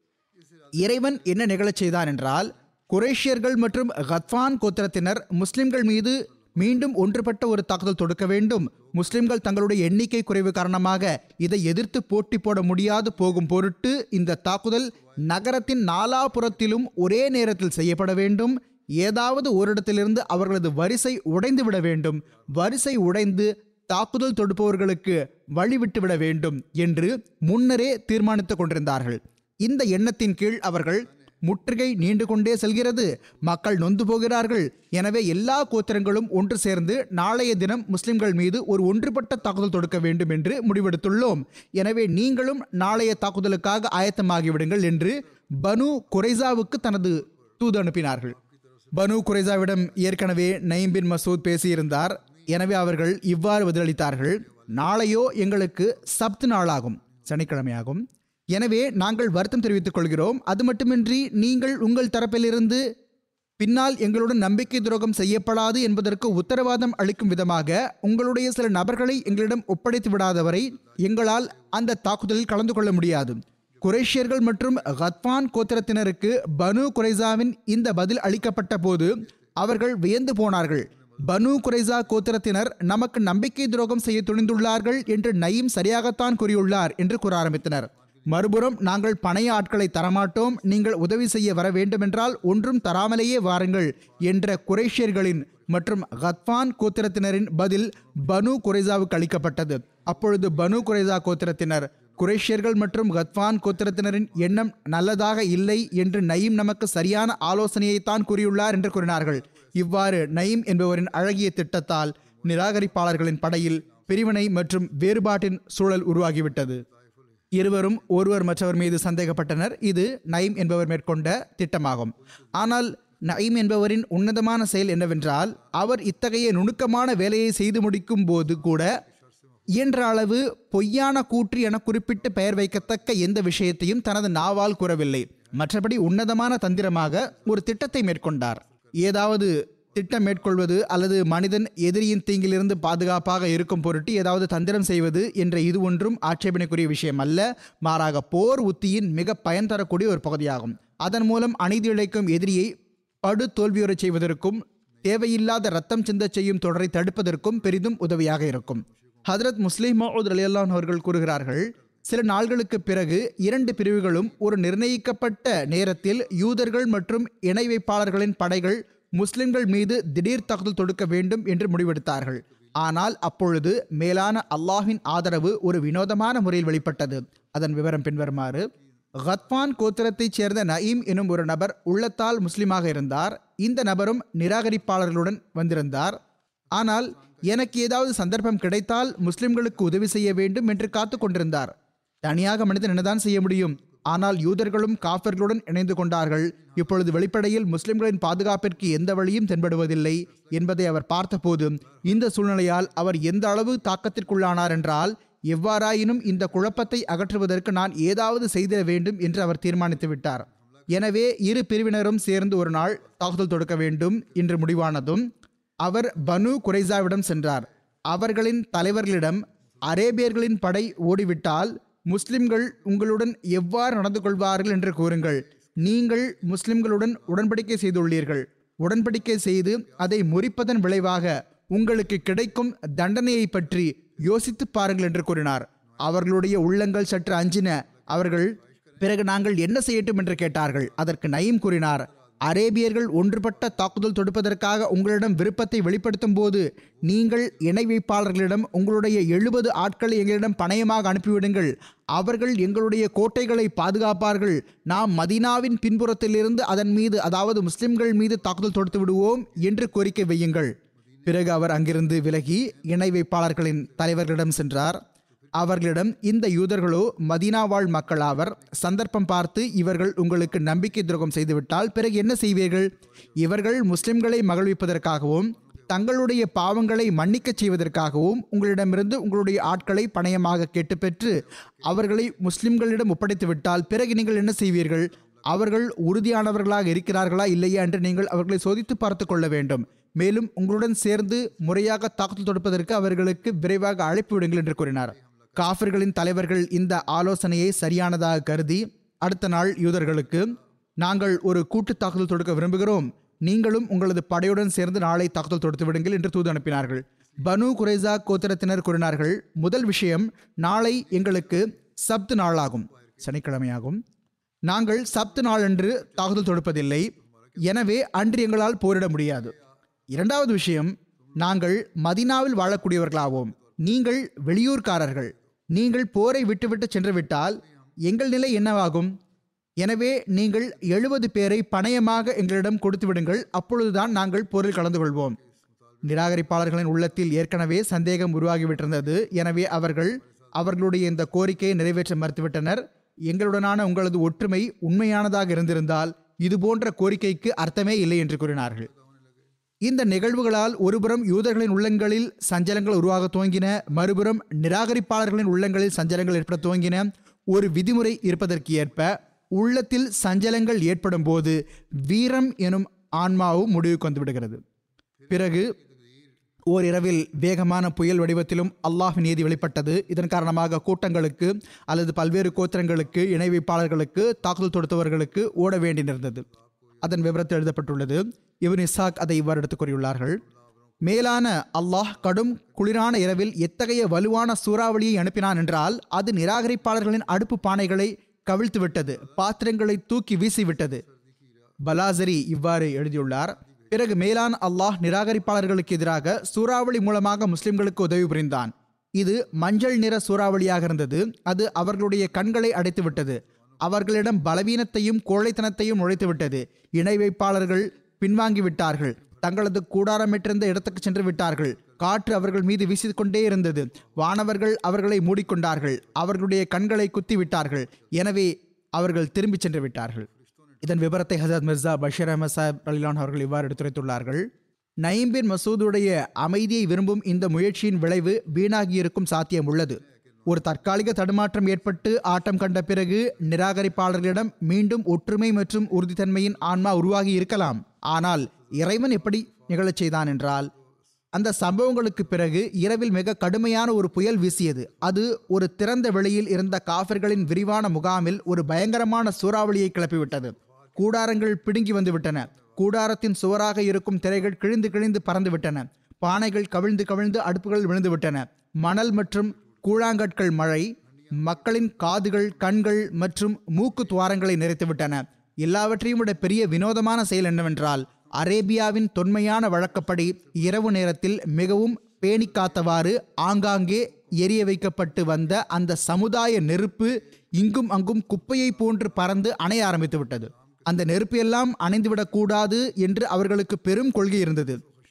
இறைவன் என்ன நிகழச் செய்தான் என்றால் குரேஷியர்கள் மற்றும் கத்வான் கோத்திரத்தினர் முஸ்லிம்கள் மீது மீண்டும் ஒன்றுபட்ட ஒரு தாக்குதல் தொடுக்க வேண்டும் முஸ்லிம்கள் தங்களுடைய எண்ணிக்கை குறைவு காரணமாக இதை எதிர்த்து போட்டி போட முடியாது போகும் பொருட்டு இந்த தாக்குதல் நகரத்தின் நாலாபுறத்திலும் ஒரே நேரத்தில் செய்யப்பட வேண்டும் ஏதாவது ஒரு இடத்திலிருந்து அவர்களது வரிசை உடைந்து விட வேண்டும் வரிசை உடைந்து தாக்குதல் தொடுப்பவர்களுக்கு வழிவிட்டு விட வேண்டும் என்று முன்னரே தீர்மானித்துக் கொண்டிருந்தார்கள் இந்த எண்ணத்தின் கீழ் அவர்கள் முற்றுகை நீண்டு கொண்டே செல்கிறது மக்கள் நொந்து போகிறார்கள் எனவே எல்லா கோத்திரங்களும் ஒன்று சேர்ந்து நாளைய தினம் முஸ்லிம்கள் மீது ஒரு ஒன்றுபட்ட தாக்குதல் தொடுக்க வேண்டும் என்று முடிவெடுத்துள்ளோம் எனவே நீங்களும் நாளைய தாக்குதலுக்காக ஆயத்தமாகிவிடுங்கள் என்று பனு குரைசாவுக்கு தனது தூது அனுப்பினார்கள் பனு குரைசாவிடம் ஏற்கனவே நயீம் பின் மசூத் பேசியிருந்தார் எனவே அவர்கள் இவ்வாறு பதிலளித்தார்கள் நாளையோ எங்களுக்கு சப்த் நாளாகும் சனிக்கிழமையாகும் எனவே நாங்கள் வருத்தம் தெரிவித்துக் கொள்கிறோம் அது மட்டுமின்றி நீங்கள் உங்கள் தரப்பிலிருந்து பின்னால் எங்களுடன் நம்பிக்கை துரோகம் செய்யப்படாது என்பதற்கு உத்தரவாதம் அளிக்கும் விதமாக உங்களுடைய சில நபர்களை எங்களிடம் ஒப்படைத்து விடாதவரை எங்களால் அந்த தாக்குதலில் கலந்து கொள்ள முடியாது குரேஷியர்கள் மற்றும் கத்வான் கோத்திரத்தினருக்கு பனு குரைசாவின் இந்த பதில் அளிக்கப்பட்ட போது அவர்கள் வியந்து போனார்கள் பனு குரைசா கோத்திரத்தினர் நமக்கு நம்பிக்கை துரோகம் செய்ய துணிந்துள்ளார்கள் என்று நயீம் சரியாகத்தான் கூறியுள்ளார் என்று கூற ஆரம்பித்தனர் மறுபுறம் நாங்கள் பணைய ஆட்களை தரமாட்டோம் நீங்கள் உதவி செய்ய வர வேண்டுமென்றால் ஒன்றும் தராமலேயே வாருங்கள் என்ற குரேஷியர்களின் மற்றும் கத்வான் கோத்திரத்தினரின் பதில் பனு குரைசாவுக்கு அளிக்கப்பட்டது அப்பொழுது பனு குரைசா கோத்திரத்தினர் குரேஷியர்கள் மற்றும் கத்வான் கோத்திரத்தினரின் எண்ணம் நல்லதாக இல்லை என்று நயீம் நமக்கு சரியான ஆலோசனையைத்தான் கூறியுள்ளார் என்று கூறினார்கள் இவ்வாறு நயீம் என்பவரின் அழகிய திட்டத்தால் நிராகரிப்பாளர்களின் படையில் பிரிவினை மற்றும் வேறுபாட்டின் சூழல் உருவாகிவிட்டது இருவரும் ஒருவர் மற்றவர் மீது சந்தேகப்பட்டனர் இது நயீம் என்பவர் மேற்கொண்ட திட்டமாகும் ஆனால் நயீம் என்பவரின் உன்னதமான செயல் என்னவென்றால் அவர் இத்தகைய நுணுக்கமான வேலையை செய்து முடிக்கும் போது கூட இயன்ற அளவு பொய்யான கூற்று என குறிப்பிட்டு பெயர் வைக்கத்தக்க எந்த விஷயத்தையும் தனது நாவால் கூறவில்லை மற்றபடி உன்னதமான தந்திரமாக ஒரு திட்டத்தை மேற்கொண்டார் ஏதாவது திட்டம் மேற்கொள்வது அல்லது மனிதன் எதிரியின் தீங்கிலிருந்து பாதுகாப்பாக இருக்கும் பொருட்டு ஏதாவது தந்திரம் செய்வது என்ற இது ஒன்றும் ஆட்சேபனைக்குரிய விஷயம் அல்ல மாறாக போர் உத்தியின் மிக பயன் தரக்கூடிய ஒரு பகுதியாகும் அதன் மூலம் அநீதி இழைக்கும் எதிரியை படு தோல்வியுறச் செய்வதற்கும் தேவையில்லாத ரத்தம் சிந்தச் செய்யும் தொடரை தடுப்பதற்கும் பெரிதும் உதவியாக இருக்கும் ஹதரத் முஸ்லிம் மவுத் அலியல்லான் அவர்கள் கூறுகிறார்கள் சில நாள்களுக்கு பிறகு இரண்டு பிரிவுகளும் ஒரு நிர்ணயிக்கப்பட்ட நேரத்தில் யூதர்கள் மற்றும் இணை வைப்பாளர்களின் படைகள் முஸ்லிம்கள் மீது திடீர் தாக்குதல் தொடுக்க வேண்டும் என்று முடிவெடுத்தார்கள் ஆனால் அப்பொழுது மேலான அல்லாஹ்வின் ஆதரவு ஒரு வினோதமான முறையில் வெளிப்பட்டது அதன் விவரம் பின்வருமாறு கத்வான் கோத்திரத்தைச் சேர்ந்த நயீம் எனும் ஒரு நபர் உள்ளத்தால் முஸ்லிமாக இருந்தார் இந்த நபரும் நிராகரிப்பாளர்களுடன் வந்திருந்தார் ஆனால் எனக்கு ஏதாவது சந்தர்ப்பம் கிடைத்தால் முஸ்லிம்களுக்கு உதவி செய்ய வேண்டும் என்று காத்து கொண்டிருந்தார் தனியாக மனிதன் என்னதான் செய்ய முடியும் ஆனால் யூதர்களும் காஃபர்களுடன் இணைந்து கொண்டார்கள் இப்பொழுது வெளிப்படையில் முஸ்லிம்களின் பாதுகாப்பிற்கு எந்த வழியும் தென்படுவதில்லை என்பதை அவர் பார்த்தபோது இந்த சூழ்நிலையால் அவர் எந்த அளவு தாக்கத்திற்குள்ளானார் என்றால் எவ்வாறாயினும் இந்த குழப்பத்தை அகற்றுவதற்கு நான் ஏதாவது செய்திட வேண்டும் என்று அவர் தீர்மானித்து விட்டார் எனவே இரு பிரிவினரும் சேர்ந்து ஒரு நாள் தாக்குதல் தொடுக்க வேண்டும் என்று முடிவானதும் அவர் பனு குரைசாவிடம் சென்றார் அவர்களின் தலைவர்களிடம் அரேபியர்களின் படை ஓடிவிட்டால் முஸ்லிம்கள் உங்களுடன் எவ்வாறு நடந்து கொள்வார்கள் என்று கூறுங்கள் நீங்கள் முஸ்லிம்களுடன் உடன்படிக்கை செய்துள்ளீர்கள் உடன்படிக்கை செய்து அதை முறிப்பதன் விளைவாக உங்களுக்கு கிடைக்கும் தண்டனையை பற்றி யோசித்து பாருங்கள் என்று கூறினார் அவர்களுடைய உள்ளங்கள் சற்று அஞ்சின அவர்கள் பிறகு நாங்கள் என்ன செய்யட்டும் என்று கேட்டார்கள் அதற்கு நயீம் கூறினார் அரேபியர்கள் ஒன்றுபட்ட தாக்குதல் தொடுப்பதற்காக உங்களிடம் விருப்பத்தை வெளிப்படுத்தும் போது நீங்கள் இணை வைப்பாளர்களிடம் உங்களுடைய எழுபது ஆட்களை எங்களிடம் பணயமாக அனுப்பிவிடுங்கள் அவர்கள் எங்களுடைய கோட்டைகளை பாதுகாப்பார்கள் நாம் மதீனாவின் பின்புறத்திலிருந்து அதன் மீது அதாவது முஸ்லிம்கள் மீது தாக்குதல் தொடுத்து விடுவோம் என்று கோரிக்கை வையுங்கள் பிறகு அவர் அங்கிருந்து விலகி இணை வைப்பாளர்களின் தலைவர்களிடம் சென்றார் அவர்களிடம் இந்த யூதர்களோ மதீனா வாழ் மக்கள் ஆவர் சந்தர்ப்பம் பார்த்து இவர்கள் உங்களுக்கு நம்பிக்கை துரோகம் செய்துவிட்டால் பிறகு என்ன செய்வீர்கள் இவர்கள் முஸ்லிம்களை மகிழ்விப்பதற்காகவும் தங்களுடைய பாவங்களை மன்னிக்கச் செய்வதற்காகவும் உங்களிடமிருந்து உங்களுடைய ஆட்களை பணயமாக கேட்டு பெற்று அவர்களை முஸ்லிம்களிடம் ஒப்படைத்து விட்டால் பிறகு நீங்கள் என்ன செய்வீர்கள் அவர்கள் உறுதியானவர்களாக இருக்கிறார்களா இல்லையா என்று நீங்கள் அவர்களை சோதித்து பார்த்து கொள்ள வேண்டும் மேலும் உங்களுடன் சேர்ந்து முறையாக தாக்குதல் தொடுப்பதற்கு அவர்களுக்கு விரைவாக அழைப்பு விடுங்கள் என்று கூறினார் காஃபிர்களின் தலைவர்கள் இந்த ஆலோசனையை சரியானதாக கருதி அடுத்த நாள் யூதர்களுக்கு நாங்கள் ஒரு கூட்டு தாக்குதல் தொடுக்க விரும்புகிறோம் நீங்களும் உங்களது படையுடன் சேர்ந்து நாளை தாக்குதல் தொடுத்து விடுங்கள் என்று தூது அனுப்பினார்கள் பனு குரைசா கோத்திரத்தினர் கூறினார்கள் முதல் விஷயம் நாளை எங்களுக்கு சப்து நாளாகும் சனிக்கிழமையாகும் நாங்கள் சப்து நாளன்று தாக்குதல் தொடுப்பதில்லை எனவே அன்று எங்களால் போரிட முடியாது இரண்டாவது விஷயம் நாங்கள் மதினாவில் வாழக்கூடியவர்களாவோம் நீங்கள் வெளியூர்காரர்கள் நீங்கள் போரை விட்டுவிட்டு சென்று விட்டால் எங்கள் நிலை என்னவாகும் எனவே நீங்கள் எழுபது பேரை பணயமாக எங்களிடம் கொடுத்து விடுங்கள் அப்பொழுதுதான் நாங்கள் போரில் கலந்து கொள்வோம் நிராகரிப்பாளர்களின் உள்ளத்தில் ஏற்கனவே சந்தேகம் உருவாகிவிட்டிருந்தது எனவே அவர்கள் அவர்களுடைய இந்த கோரிக்கையை நிறைவேற்ற மறுத்துவிட்டனர் எங்களுடனான உங்களது ஒற்றுமை உண்மையானதாக இருந்திருந்தால் இது போன்ற கோரிக்கைக்கு அர்த்தமே இல்லை என்று கூறினார்கள் இந்த நிகழ்வுகளால் ஒருபுறம் யூதர்களின் உள்ளங்களில் சஞ்சலங்கள் உருவாக துவங்கின மறுபுறம் நிராகரிப்பாளர்களின் உள்ளங்களில் சஞ்சலங்கள் ஏற்பட துவங்கின ஒரு விதிமுறை இருப்பதற்கு ஏற்ப உள்ளத்தில் சஞ்சலங்கள் ஏற்படும் போது வீரம் எனும் ஆன்மாவும் முடிவுக்கு வந்து விடுகிறது பிறகு ஓரிரவில் வேகமான புயல் வடிவத்திலும் அல்லாஹ் நீதி வெளிப்பட்டது இதன் காரணமாக கூட்டங்களுக்கு அல்லது பல்வேறு கோத்திரங்களுக்கு இணை வைப்பாளர்களுக்கு தாக்குதல் தொடுத்தவர்களுக்கு ஓட வேண்டியிருந்தது அதன் விவரத்தை எழுதப்பட்டுள்ளது இவன் இசாக் அதை இவ்வாறு எடுத்துக் கூறியுள்ளார்கள் மேலான அல்லாஹ் கடும் குளிரான இரவில் எத்தகைய வலுவான சூறாவளியை அனுப்பினான் என்றால் அது நிராகரிப்பாளர்களின் அடுப்பு பானைகளை கவிழ்த்து விட்டது பாத்திரங்களை தூக்கி வீசிவிட்டது பலாசரி இவ்வாறு எழுதியுள்ளார் பிறகு மேலான் அல்லாஹ் நிராகரிப்பாளர்களுக்கு எதிராக சூறாவளி மூலமாக முஸ்லிம்களுக்கு உதவி புரிந்தான் இது மஞ்சள் நிற சூறாவளியாக இருந்தது அது அவர்களுடைய கண்களை அடைத்து விட்டது அவர்களிடம் பலவீனத்தையும் கோழைத்தனத்தையும் நுழைத்து விட்டது இணை வைப்பாளர்கள் பின்வாங்கி விட்டார்கள் தங்களது கூடாரமிட்டிருந்த இடத்துக்கு சென்று விட்டார்கள் காற்று அவர்கள் மீது வீசிக்கொண்டே இருந்தது வானவர்கள் அவர்களை மூடிக்கொண்டார்கள் அவர்களுடைய கண்களை குத்தி விட்டார்கள் எனவே அவர்கள் திரும்பிச் சென்று விட்டார்கள் இதன் விவரத்தை ஹசரத் மிர்சா பஷீர் அஹமத் சாஹிப் அலிலான் அவர்கள் இவ்வாறு எடுத்துரைத்துள்ளார்கள் நயீம் பின் மசூதுடைய அமைதியை விரும்பும் இந்த முயற்சியின் விளைவு வீணாகியிருக்கும் சாத்தியம் உள்ளது ஒரு தற்காலிக தடுமாற்றம் ஏற்பட்டு ஆட்டம் கண்ட பிறகு நிராகரிப்பாளர்களிடம் மீண்டும் ஒற்றுமை மற்றும் உறுதித்தன்மையின் ஆன்மா உருவாகி இருக்கலாம் ஆனால் இறைவன் எப்படி நிகழச் செய்தான் என்றால் அந்த சம்பவங்களுக்கு பிறகு இரவில் மிக கடுமையான ஒரு புயல் வீசியது அது ஒரு திறந்த வெளியில் இருந்த காஃபிர்களின் விரிவான முகாமில் ஒரு பயங்கரமான சூறாவளியை கிளப்பிவிட்டது கூடாரங்கள் பிடுங்கி வந்து விட்டன கூடாரத்தின் சுவராக இருக்கும் திரைகள் கிழிந்து கிழிந்து பறந்து விட்டன பானைகள் கவிழ்ந்து கவிழ்ந்து அடுப்புகள் விழுந்து விட்டன மணல் மற்றும் கூழாங்கற்கள் மழை மக்களின் காதுகள் கண்கள் மற்றும் மூக்கு துவாரங்களை நிறைத்துவிட்டன எல்லாவற்றையும் விட பெரிய வினோதமான செயல் என்னவென்றால் அரேபியாவின் தொன்மையான வழக்கப்படி இரவு நேரத்தில் மிகவும் பேணி காத்தவாறு ஆங்காங்கே எரிய வைக்கப்பட்டு வந்த அந்த சமுதாய நெருப்பு இங்கும் அங்கும் குப்பையை போன்று பறந்து அணைய ஆரம்பித்து விட்டது அந்த நெருப்பு எல்லாம் அணைந்துவிடக் கூடாது என்று அவர்களுக்கு பெரும் கொள்கை இருந்தது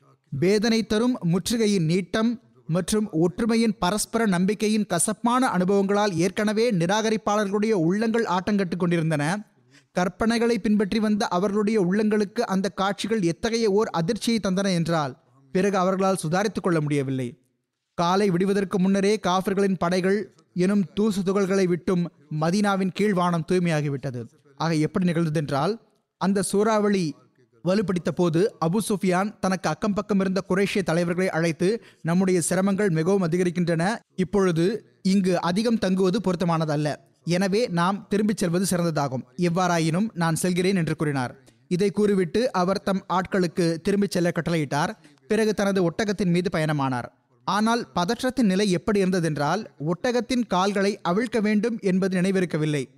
வேதனை தரும் முற்றுகையின் நீட்டம் மற்றும் ஒற்றுமையின் பரஸ்பர நம்பிக்கையின் கசப்பான அனுபவங்களால் ஏற்கனவே நிராகரிப்பாளர்களுடைய உள்ளங்கள் ஆட்டங்கட்டு கொண்டிருந்தன கற்பனைகளை பின்பற்றி வந்த அவர்களுடைய உள்ளங்களுக்கு அந்த காட்சிகள் எத்தகைய ஓர் அதிர்ச்சியை தந்தன என்றால் பிறகு அவர்களால் சுதாரித்துக் கொள்ள முடியவில்லை காலை விடுவதற்கு முன்னரே காஃபிர்களின் படைகள் எனும் தூசு துகள்களை விட்டும் மதீனாவின் கீழ்வானம் தூய்மையாகிவிட்டது ஆக எப்படி நிகழ்ந்ததென்றால் அந்த சூறாவளி வலுப்படுத்த போது அபு சுஃபியான் தனக்கு அக்கம் பக்கம் இருந்த குரேஷிய தலைவர்களை அழைத்து நம்முடைய சிரமங்கள் மிகவும் அதிகரிக்கின்றன இப்பொழுது இங்கு அதிகம் தங்குவது பொருத்தமானதல்ல எனவே நாம் திரும்பிச் செல்வது சிறந்ததாகும் எவ்வாறாயினும் நான் செல்கிறேன் என்று கூறினார் இதை கூறிவிட்டு அவர் தம் ஆட்களுக்கு திரும்பிச் செல்ல கட்டளையிட்டார் பிறகு தனது ஒட்டகத்தின் மீது பயணமானார் ஆனால் பதற்றத்தின் நிலை எப்படி இருந்ததென்றால் ஒட்டகத்தின் கால்களை அவிழ்க்க வேண்டும் என்பது நினைவிருக்கவில்லை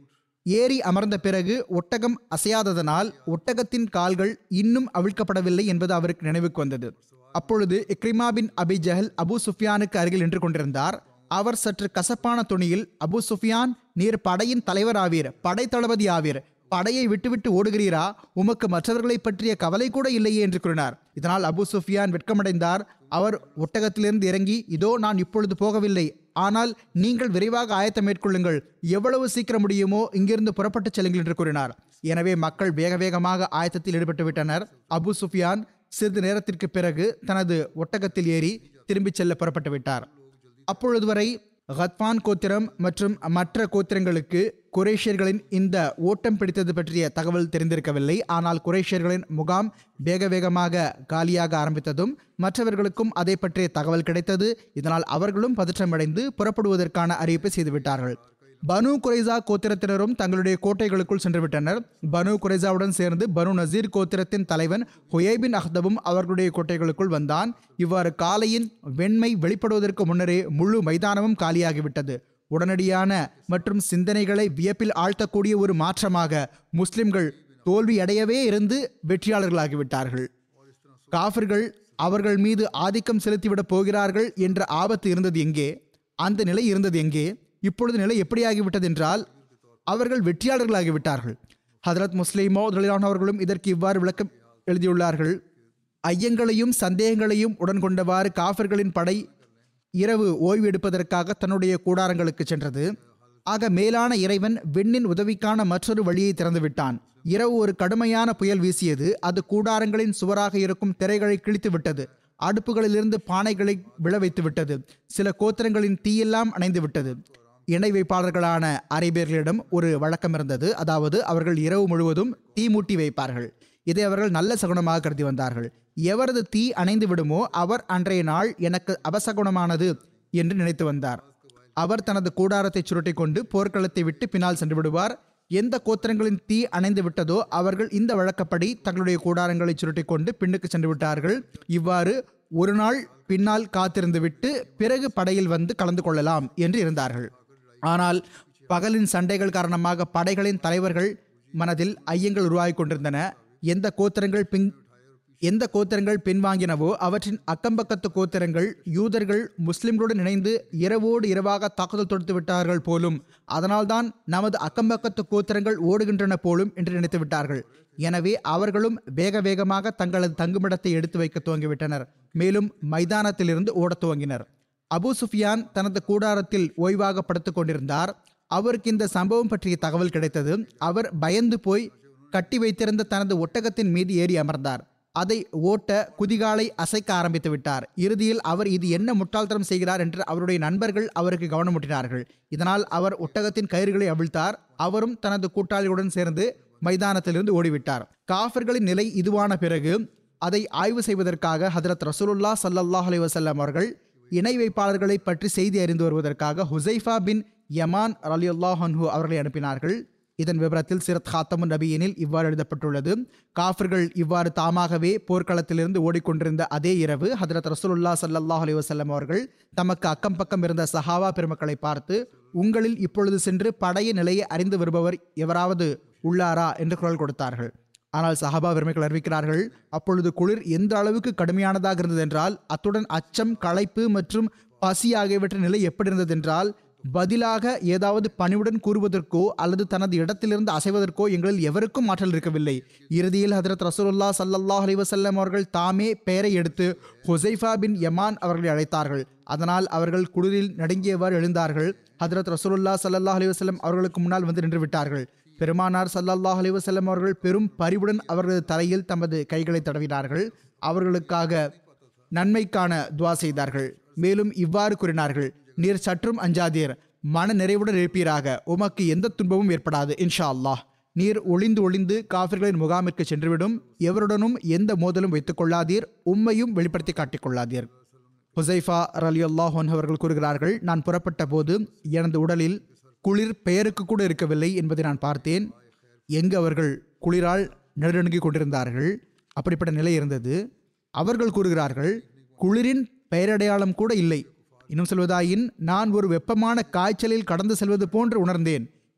ஏறி அமர்ந்த பிறகு ஒட்டகம் அசையாததனால் ஒட்டகத்தின் கால்கள் இன்னும் அவிழ்க்கப்படவில்லை என்பது அவருக்கு நினைவுக்கு வந்தது அப்பொழுது இக்ரிமா பின் அபி ஜஹல் அபு சுஃபியானுக்கு அருகில் நின்று கொண்டிருந்தார் அவர் சற்று கசப்பான துணியில் அபு சுஃபியான் நீர் படையின் தலைவர் ஆவீர் படை தளபதி ஆவீர் படையை விட்டுவிட்டு ஓடுகிறீரா உமக்கு மற்றவர்களை பற்றிய கவலை கூட இல்லையே என்று கூறினார் இதனால் அபு சுஃபியான் வெட்கமடைந்தார் அவர் ஒட்டகத்திலிருந்து இறங்கி இதோ நான் இப்பொழுது போகவில்லை ஆனால் நீங்கள் விரைவாக ஆயத்தம் மேற்கொள்ளுங்கள் எவ்வளவு சீக்கிரம் முடியுமோ இங்கிருந்து புறப்பட்டுச் செல்லுங்கள் என்று கூறினார் எனவே மக்கள் வேக வேகமாக ஆயத்தத்தில் ஈடுபட்டு விட்டனர் அபு சுஃபியான் சிறிது நேரத்திற்கு பிறகு தனது ஒட்டகத்தில் ஏறி திரும்பிச் செல்ல புறப்பட்டு விட்டார் அப்பொழுது வரை கத்வான் கோத்திரம் மற்றும் மற்ற கோத்திரங்களுக்கு குரேஷியர்களின் இந்த ஓட்டம் பிடித்தது பற்றிய தகவல் தெரிந்திருக்கவில்லை ஆனால் குரேஷியர்களின் முகாம் வேக வேகமாக காலியாக ஆரம்பித்ததும் மற்றவர்களுக்கும் அதை பற்றிய தகவல் கிடைத்தது இதனால் அவர்களும் பதற்றமடைந்து புறப்படுவதற்கான அறிவிப்பை செய்துவிட்டார்கள் பனு குரைசா கோத்திரத்தினரும் தங்களுடைய கோட்டைகளுக்குள் சென்றுவிட்டனர் பனு குரைசாவுடன் சேர்ந்து பனு நசீர் கோத்திரத்தின் தலைவன் ஹுயைபின் அஹ்தபும் அவர்களுடைய கோட்டைகளுக்குள் வந்தான் இவ்வாறு காலையின் வெண்மை வெளிப்படுவதற்கு முன்னரே முழு மைதானமும் காலியாகிவிட்டது உடனடியான மற்றும் சிந்தனைகளை வியப்பில் ஆழ்த்தக்கூடிய ஒரு மாற்றமாக முஸ்லிம்கள் தோல்வி அடையவே இருந்து வெற்றியாளர்களாகிவிட்டார்கள் காஃபிர்கள் அவர்கள் மீது ஆதிக்கம் செலுத்திவிடப் போகிறார்கள் என்ற ஆபத்து இருந்தது எங்கே அந்த நிலை இருந்தது எங்கே இப்பொழுது நிலை எப்படியாகிவிட்டது என்றால் அவர்கள் வெற்றியாளர்களாகிவிட்டார்கள் ஹதரத் முஸ்லிமோ அவர்களும் இதற்கு இவ்வாறு விளக்கம் எழுதியுள்ளார்கள் ஐயங்களையும் சந்தேகங்களையும் உடன் கொண்டவாறு காஃபிர்களின் படை இரவு ஓய்வு எடுப்பதற்காக தன்னுடைய கூடாரங்களுக்கு சென்றது ஆக மேலான இறைவன் விண்ணின் உதவிக்கான மற்றொரு வழியை திறந்து விட்டான் இரவு ஒரு கடுமையான புயல் வீசியது அது கூடாரங்களின் சுவராக இருக்கும் திரைகளை கிழித்து விட்டது அடுப்புகளிலிருந்து பானைகளை விழ வைத்து விட்டது சில கோத்திரங்களின் தீயெல்லாம் அணைந்து விட்டது இணை வைப்பாளர்களான அரேபியர்களிடம் ஒரு வழக்கம் இருந்தது அதாவது அவர்கள் இரவு முழுவதும் தீ மூட்டி வைப்பார்கள் இதை அவர்கள் நல்ல சகுனமாக கருதி வந்தார்கள் எவரது தீ அணைந்து விடுமோ அவர் அன்றைய நாள் எனக்கு அபசகுணமானது என்று நினைத்து வந்தார் அவர் தனது கூடாரத்தை சுருட்டி கொண்டு போர்க்களத்தை விட்டு பின்னால் சென்று விடுவார் எந்த கோத்திரங்களின் தீ அணைந்து விட்டதோ அவர்கள் இந்த வழக்கப்படி தங்களுடைய கூடாரங்களை சுருட்டி கொண்டு பின்னுக்கு சென்று விட்டார்கள் இவ்வாறு ஒரு நாள் பின்னால் காத்திருந்து விட்டு பிறகு படையில் வந்து கலந்து கொள்ளலாம் என்று இருந்தார்கள் ஆனால் பகலின் சண்டைகள் காரணமாக படைகளின் தலைவர்கள் மனதில் ஐயங்கள் உருவாகிக் கொண்டிருந்தன எந்த கோத்திரங்கள் பின் எந்த கோத்திரங்கள் பின்வாங்கினவோ அவற்றின் அக்கம்பக்கத்து கோத்திரங்கள் யூதர்கள் முஸ்லிம்களுடன் இணைந்து இரவோடு இரவாக தாக்குதல் தொடுத்து விட்டார்கள் போலும் அதனால்தான் நமது அக்கம்பக்கத்து கோத்திரங்கள் ஓடுகின்றன போலும் என்று நினைத்து விட்டார்கள் எனவே அவர்களும் வேக வேகமாக தங்களது தங்குமிடத்தை எடுத்து வைக்க துவங்கிவிட்டனர் மேலும் மைதானத்திலிருந்து ஓடத் துவங்கினர் அபு சுஃபியான் தனது கூடாரத்தில் ஓய்வாக படுத்துக் கொண்டிருந்தார் அவருக்கு இந்த சம்பவம் பற்றிய தகவல் கிடைத்தது அவர் பயந்து போய் கட்டி வைத்திருந்த தனது ஒட்டகத்தின் மீது ஏறி அமர்ந்தார் அதை ஓட்ட குதிகாலை அசைக்க ஆரம்பித்து விட்டார் இறுதியில் அவர் இது என்ன முட்டாள்தனம் செய்கிறார் என்று அவருடைய நண்பர்கள் அவருக்கு கவனமூட்டினார்கள் இதனால் அவர் ஒட்டகத்தின் கயிறுகளை அவிழ்த்தார் அவரும் தனது கூட்டாளிகளுடன் சேர்ந்து மைதானத்திலிருந்து ஓடிவிட்டார் காஃபர்களின் நிலை இதுவான பிறகு அதை ஆய்வு செய்வதற்காக ஹதரத் ரசூலுல்லா சல்லல்லாஹ் அலைஹி வஸல்லம் அவர்கள் இணை வைப்பாளர்களை பற்றி செய்தி அறிந்து வருவதற்காக ஹுசைஃபா பின் யமான் ரலியுல்லாஹ் அன்ஹு அவர்களை அனுப்பினார்கள் இதன் விவரத்தில் சிரத் ஹாத்தமுன் நபியினில் இவ்வாறு எழுதப்பட்டுள்ளது காஃபிர்கள் இவ்வாறு தாமாகவே போர்க்களத்திலிருந்து ஓடிக்கொண்டிருந்த அதே இரவு ஹதரத் ரசூலுல்லா சல்லல்லாஹ் அலைஹி வஸல்லம் அவர்கள் தமக்கு அக்கம் பக்கம் இருந்த சஹாவா பெருமக்களை பார்த்து உங்களில் இப்பொழுது சென்று படைய நிலையை அறிந்து வருபவர் எவராவது உள்ளாரா என்று குரல் கொடுத்தார்கள் ஆனால் சஹாபா பெருமைகள் அறிவிக்கிறார்கள் அப்பொழுது குளிர் எந்த அளவுக்கு கடுமையானதாக இருந்தது என்றால் அத்துடன் அச்சம் களைப்பு மற்றும் பசி ஆகியவற்றின் நிலை எப்படி இருந்தது என்றால் பதிலாக ஏதாவது பணிவுடன் கூறுவதற்கோ அல்லது தனது இடத்திலிருந்து அசைவதற்கோ எங்களில் எவருக்கும் ஆற்றல் இருக்கவில்லை இறுதியில் ஹதரத் ரசூலுல்லா சல்லல்லாஹ் அலைஹி வஸல்லம் அவர்கள் தாமே பெயரை எடுத்து ஹுசைஃபா பின் யமான் அவர்களை அழைத்தார்கள் அதனால் அவர்கள் குளிரில் நடுங்கியவாறு எழுந்தார்கள் ஹதரத் ரசூலுல்லா சல்லல்லாஹ் அலைஹி வஸல்லம் அவர்களுக்கு முன்னால் வந்து நின்று விட்டார்கள் பெருமானார் சல்லல்லாஹ் அலைஹி வஸல்லம் அவர்கள் பெரும் பரிவுடன் அவர்களது தலையில் தமது கைகளை தடவினார்கள் அவர்களுக்காக நன்மைக்கான துவா செய்தார்கள் மேலும் இவ்வாறு கூறினார்கள் நீர் சற்றும் அஞ்சாதீர் மன நிறைவுடன் இருப்பீராக உமக்கு எந்த துன்பமும் ஏற்படாது இன்ஷா அல்லாஹ் நீர் ஒளிந்து ஒளிந்து காஃபிர்களின் முகாமிற்கு சென்றுவிடும் எவருடனும் எந்த மோதலும் வைத்துக் கொள்ளாதீர் உம்மையும் வெளிப்படுத்தி காட்டிக் கொள்ளாதீர் ஹுசைஃபா ரலி அல்லாஹன் அவர்கள் கூறுகிறார்கள் நான் புறப்பட்ட போது எனது உடலில் குளிர் பெயருக்கு கூட இருக்கவில்லை என்பதை நான் பார்த்தேன் எங்கு அவர்கள் குளிரால் நடுநடுங்கிக் கொண்டிருந்தார்கள் அப்படிப்பட்ட நிலை இருந்தது அவர்கள் கூறுகிறார்கள் குளிரின் பெயரடையாளம் கூட இல்லை இன்னும் சொல்வதாயின் நான் ஒரு வெப்பமான காய்ச்சலில் கடந்து செல்வது போன்று உணர்ந்தேன்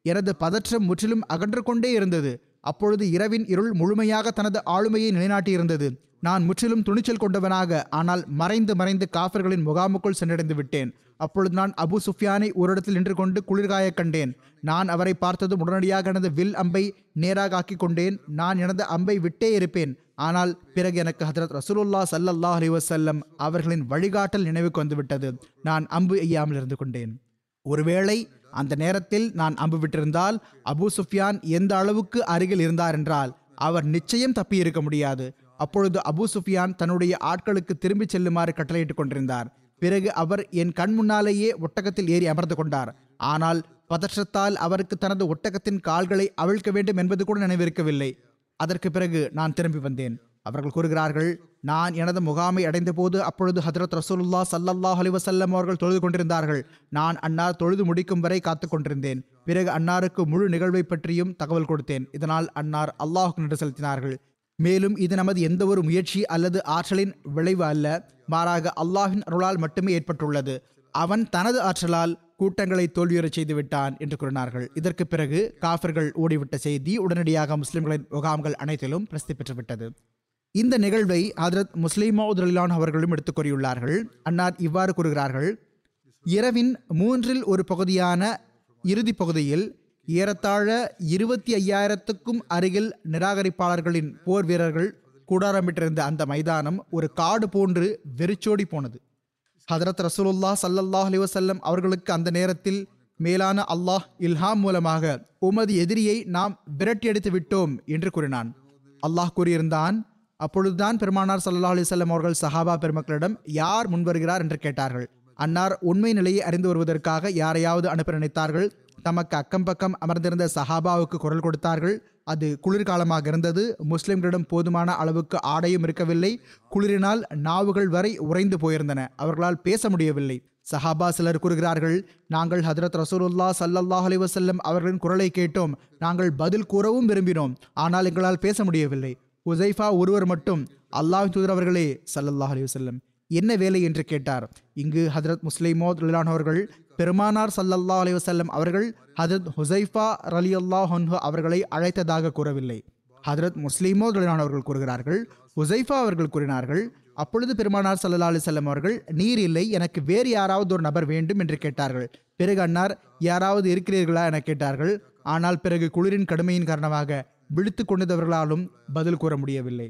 எனது பதற்றம் முற்றிலும் அகன்று கொண்டே இருந்தது அப்பொழுது இரவின் இருள் முழுமையாக தனது ஆளுமையை நிலைநாட்டியிருந்தது நான் முற்றிலும் துணிச்சல் கொண்டவனாக ஆனால் மறைந்து மறைந்து காஃபர்களின் முகாமுக்குள் சென்றடைந்து விட்டேன் அப்பொழுது நான் அபு சுஃபியானை ஓரிடத்தில் நின்று கொண்டு குளிர்காய கண்டேன் நான் அவரை பார்த்ததும் உடனடியாக எனது வில் அம்பை நேராக ஆக்கிக் கொண்டேன் நான் எனது அம்பை விட்டே இருப்பேன் ஆனால் பிறகு எனக்கு ஹதரத் ரசூலுல்லா சல்லல்லாஹ் அலி வசல்லம் அவர்களின் வழிகாட்டல் நினைவுக்கு வந்துவிட்டது நான் அம்பு எய்யாமல் இருந்து கொண்டேன் ஒருவேளை அந்த நேரத்தில் நான் அம்பு விட்டிருந்தால் அபு சுஃபியான் எந்த அளவுக்கு அருகில் இருந்தார் என்றால் அவர் நிச்சயம் தப்பியிருக்க முடியாது அப்பொழுது அபு சுஃபியான் தன்னுடைய ஆட்களுக்கு திரும்பிச் செல்லுமாறு கட்டளையிட்டுக் கொண்டிருந்தார் பிறகு அவர் என் கண் முன்னாலேயே ஒட்டகத்தில் ஏறி அமர்ந்து கொண்டார் ஆனால் பதற்றத்தால் அவருக்கு தனது ஒட்டகத்தின் கால்களை அவிழ்க்க வேண்டும் என்பது கூட நினைவிருக்கவில்லை அதற்கு பிறகு நான் திரும்பி வந்தேன் அவர்கள் கூறுகிறார்கள் நான் எனது முகாமை அடைந்தபோது அப்பொழுது ஹதரத் ரசூலுல்லா சல்லல்லாஹ் அலி வசல்லம் அவர்கள் தொழுது கொண்டிருந்தார்கள் நான் அன்னார் தொழுது முடிக்கும் வரை காத்து கொண்டிருந்தேன் பிறகு அன்னாருக்கு முழு நிகழ்வை பற்றியும் தகவல் கொடுத்தேன் இதனால் அன்னார் அல்லாஹுக்கு நின்று செலுத்தினார்கள் மேலும் இது நமது எந்த ஒரு முயற்சி அல்லது ஆற்றலின் விளைவு அல்ல மாறாக அல்லாஹின் அருளால் மட்டுமே ஏற்பட்டுள்ளது அவன் தனது ஆற்றலால் கூட்டங்களை தோல்வியுறச் செய்து விட்டான் என்று கூறினார்கள் இதற்கு பிறகு காஃபர்கள் ஓடிவிட்ட செய்தி உடனடியாக முஸ்லிம்களின் முகாம்கள் அனைத்திலும் பிரசித்தி பெற்றுவிட்டது இந்த நிகழ்வை ஹதரத் முஸ்லிமோதுலான் அவர்களும் எடுத்துக் கூறியுள்ளார்கள் அன்னார் இவ்வாறு கூறுகிறார்கள் இரவின் மூன்றில் ஒரு பகுதியான இறுதி பகுதியில் ஏறத்தாழ இருபத்தி ஐயாயிரத்துக்கும் அருகில் நிராகரிப்பாளர்களின் போர் வீரர்கள் கூடாரமிட்டிருந்த அந்த மைதானம் ஒரு காடு போன்று வெறிச்சோடி போனது ஹதரத் ரசூலுல்லா சல்லல்லாஹ் அலி வசல்லம் அவர்களுக்கு அந்த நேரத்தில் மேலான அல்லாஹ் இல்ஹாம் மூலமாக உமது எதிரியை நாம் விரட்டியடித்து விட்டோம் என்று கூறினான் அல்லாஹ் கூறியிருந்தான் அப்பொழுதுதான் பெருமானார் சல்லா அலிசல்லம் அவர்கள் சஹாபா பெருமக்களிடம் யார் முன்வருகிறார் என்று கேட்டார்கள் அன்னார் உண்மை நிலையை அறிந்து வருவதற்காக யாரையாவது அனுப்ப நினைத்தார்கள் தமக்கு அக்கம் பக்கம் அமர்ந்திருந்த சஹாபாவுக்கு குரல் கொடுத்தார்கள் அது குளிர்காலமாக இருந்தது முஸ்லிம்களிடம் போதுமான அளவுக்கு ஆடையும் இருக்கவில்லை குளிரினால் நாவுகள் வரை உறைந்து போயிருந்தன அவர்களால் பேச முடியவில்லை சஹாபா சிலர் கூறுகிறார்கள் நாங்கள் ஹதரத் ரசூலுல்லா சல்லல்லாஹ் அலி வசல்லம் அவர்களின் குரலை கேட்டோம் நாங்கள் பதில் கூறவும் விரும்பினோம் ஆனால் எங்களால் பேச முடியவில்லை உசைஃபா ஒருவர் மட்டும் அல்லாஹ் தூதர் அவர்களே சல்லல்லாஹ் அலி வசல்லம் என்ன வேலை என்று கேட்டார் இங்கு ஹதரத் முஸ்லிமோத் அவர்கள் பெருமானார் சல்லல்லா அலி வசல்லம் அவர்கள் ஹதரத் ஹுசைஃபா ரலி அல்லாஹ் அவர்களை அழைத்ததாக கூறவில்லை ஹதரத் முஸ்லிமோத் அவர்கள் கூறுகிறார்கள் ஹுசைஃபா அவர்கள் கூறினார்கள் அப்பொழுது பெருமானார் சல்லா அலி செல்லம் அவர்கள் நீர் இல்லை எனக்கு வேறு யாராவது ஒரு நபர் வேண்டும் என்று கேட்டார்கள் பிறகு அன்னார் யாராவது இருக்கிறீர்களா என கேட்டார்கள் ஆனால் பிறகு குளிரின் கடுமையின் காரணமாக விழித்து கொண்டவர்களாலும் பதில் கூற முடியவில்லை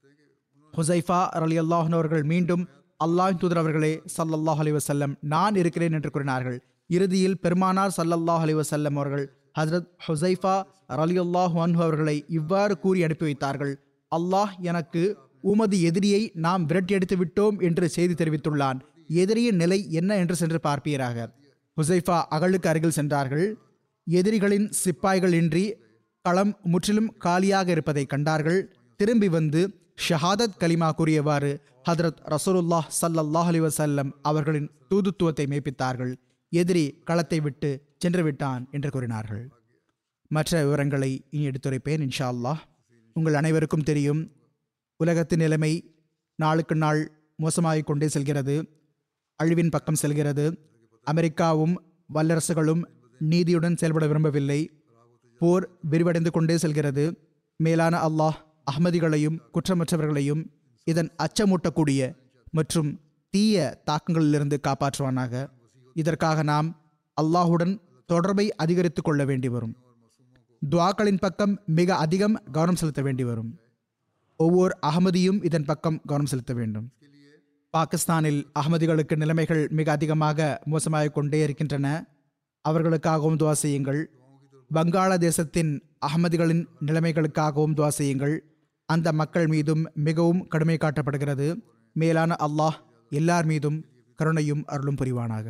ஹுசைஃபா அலி அல்லாஹன் அவர்கள் மீண்டும் அல்லாஹ் தூதர் அவர்களே சல்லல்லாஹ் அலி வசல்லம் நான் இருக்கிறேன் என்று கூறினார்கள் இறுதியில் பெருமானார் சல்லல்லாஹ் அலி வசல்லம் அவர்கள் ஹசரத் ஹுசைஃபா அலி அல்லாஹ் அன்ஹு அவர்களை இவ்வாறு கூறி அனுப்பி வைத்தார்கள் அல்லாஹ் எனக்கு உமது எதிரியை நாம் விரட்டியடித்து விட்டோம் என்று செய்தி தெரிவித்துள்ளான் எதிரியின் நிலை என்ன என்று சென்று பார்ப்பீராக ஹுசைஃபா அகலுக்கு அருகில் சென்றார்கள் எதிரிகளின் சிப்பாய்கள் இன்றி களம் முற்றிலும் காலியாக இருப்பதை கண்டார்கள் திரும்பி வந்து ஷஹாதத் கலிமா கூறியவாறு ஹதரத் ரசூலுல்லாஹ் சல்லல்லாஹ் அலி வசல்லம் அவர்களின் தூதுத்துவத்தை மெய்ப்பித்தார்கள் எதிரி களத்தை விட்டு சென்று விட்டான் என்று கூறினார்கள் மற்ற விவரங்களை இனி எடுத்துரைப்பேன் இன்ஷா அல்லாஹ் உங்கள் அனைவருக்கும் தெரியும் உலகத்தின் நிலைமை நாளுக்கு நாள் மோசமாகிக் கொண்டே செல்கிறது அழிவின் பக்கம் செல்கிறது அமெரிக்காவும் வல்லரசுகளும் நீதியுடன் செயல்பட விரும்பவில்லை போர் விரிவடைந்து கொண்டே செல்கிறது மேலான அல்லாஹ் அகமதிகளையும் குற்றமற்றவர்களையும் இதன் அச்சமூட்டக்கூடிய மற்றும் தீய தாக்கங்களிலிருந்து காப்பாற்றுவானாக இதற்காக நாம் அல்லாஹுடன் தொடர்பை அதிகரித்து கொள்ள வேண்டி வரும் துவாக்களின் பக்கம் மிக அதிகம் கவனம் செலுத்த வேண்டி வரும் ஒவ்வொரு அகமதியும் இதன் பக்கம் கவனம் செலுத்த வேண்டும் பாகிஸ்தானில் அகமதிகளுக்கு நிலைமைகள் மிக அதிகமாக மோசமாகிக் கொண்டே இருக்கின்றன அவர்களுக்காகவும் துவா செய்யுங்கள் வங்காளதேசத்தின் அகமதிகளின் நிலைமைகளுக்காகவும் துவா செய்யுங்கள் அந்த மக்கள் மீதும் மிகவும் கடுமை காட்டப்படுகிறது மேலான அல்லாஹ் எல்லார் மீதும் கருணையும் அருளும் புரிவானாக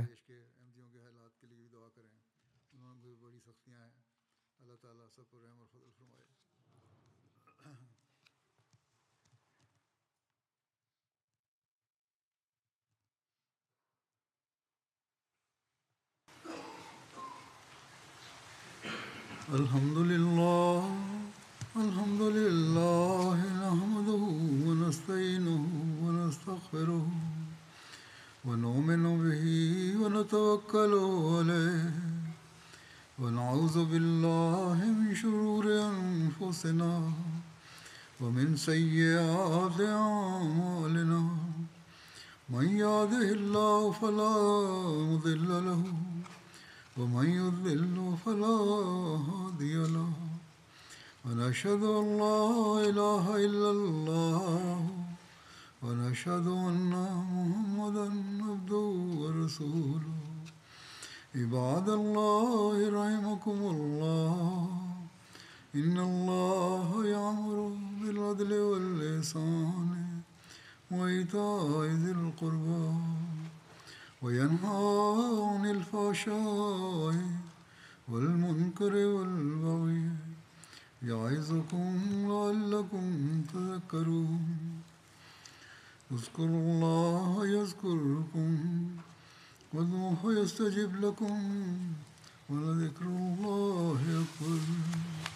الحمد لله الحمد لله نحمده ونستعينه ونستغفره ونؤمن به ونتوكل عليه ونعوذ بالله أنفسنا ومن سيئات أعمالنا من يهده الله فلا مضل له ومن يضلل فلا هادي له ونشهد أن لا إله إلا الله ونشهد أن محمدا عبده ورسوله عباد الله رحمكم الله إن الله يأمر بالعدل والإحسان وإيتاء ذي القربى وينهى عن الفحشاء والمنكر والبغي يعظكم لعلكم تذكرون اذكروا الله يذكركم وادعوه يستجب لكم ولذكر الله أكبر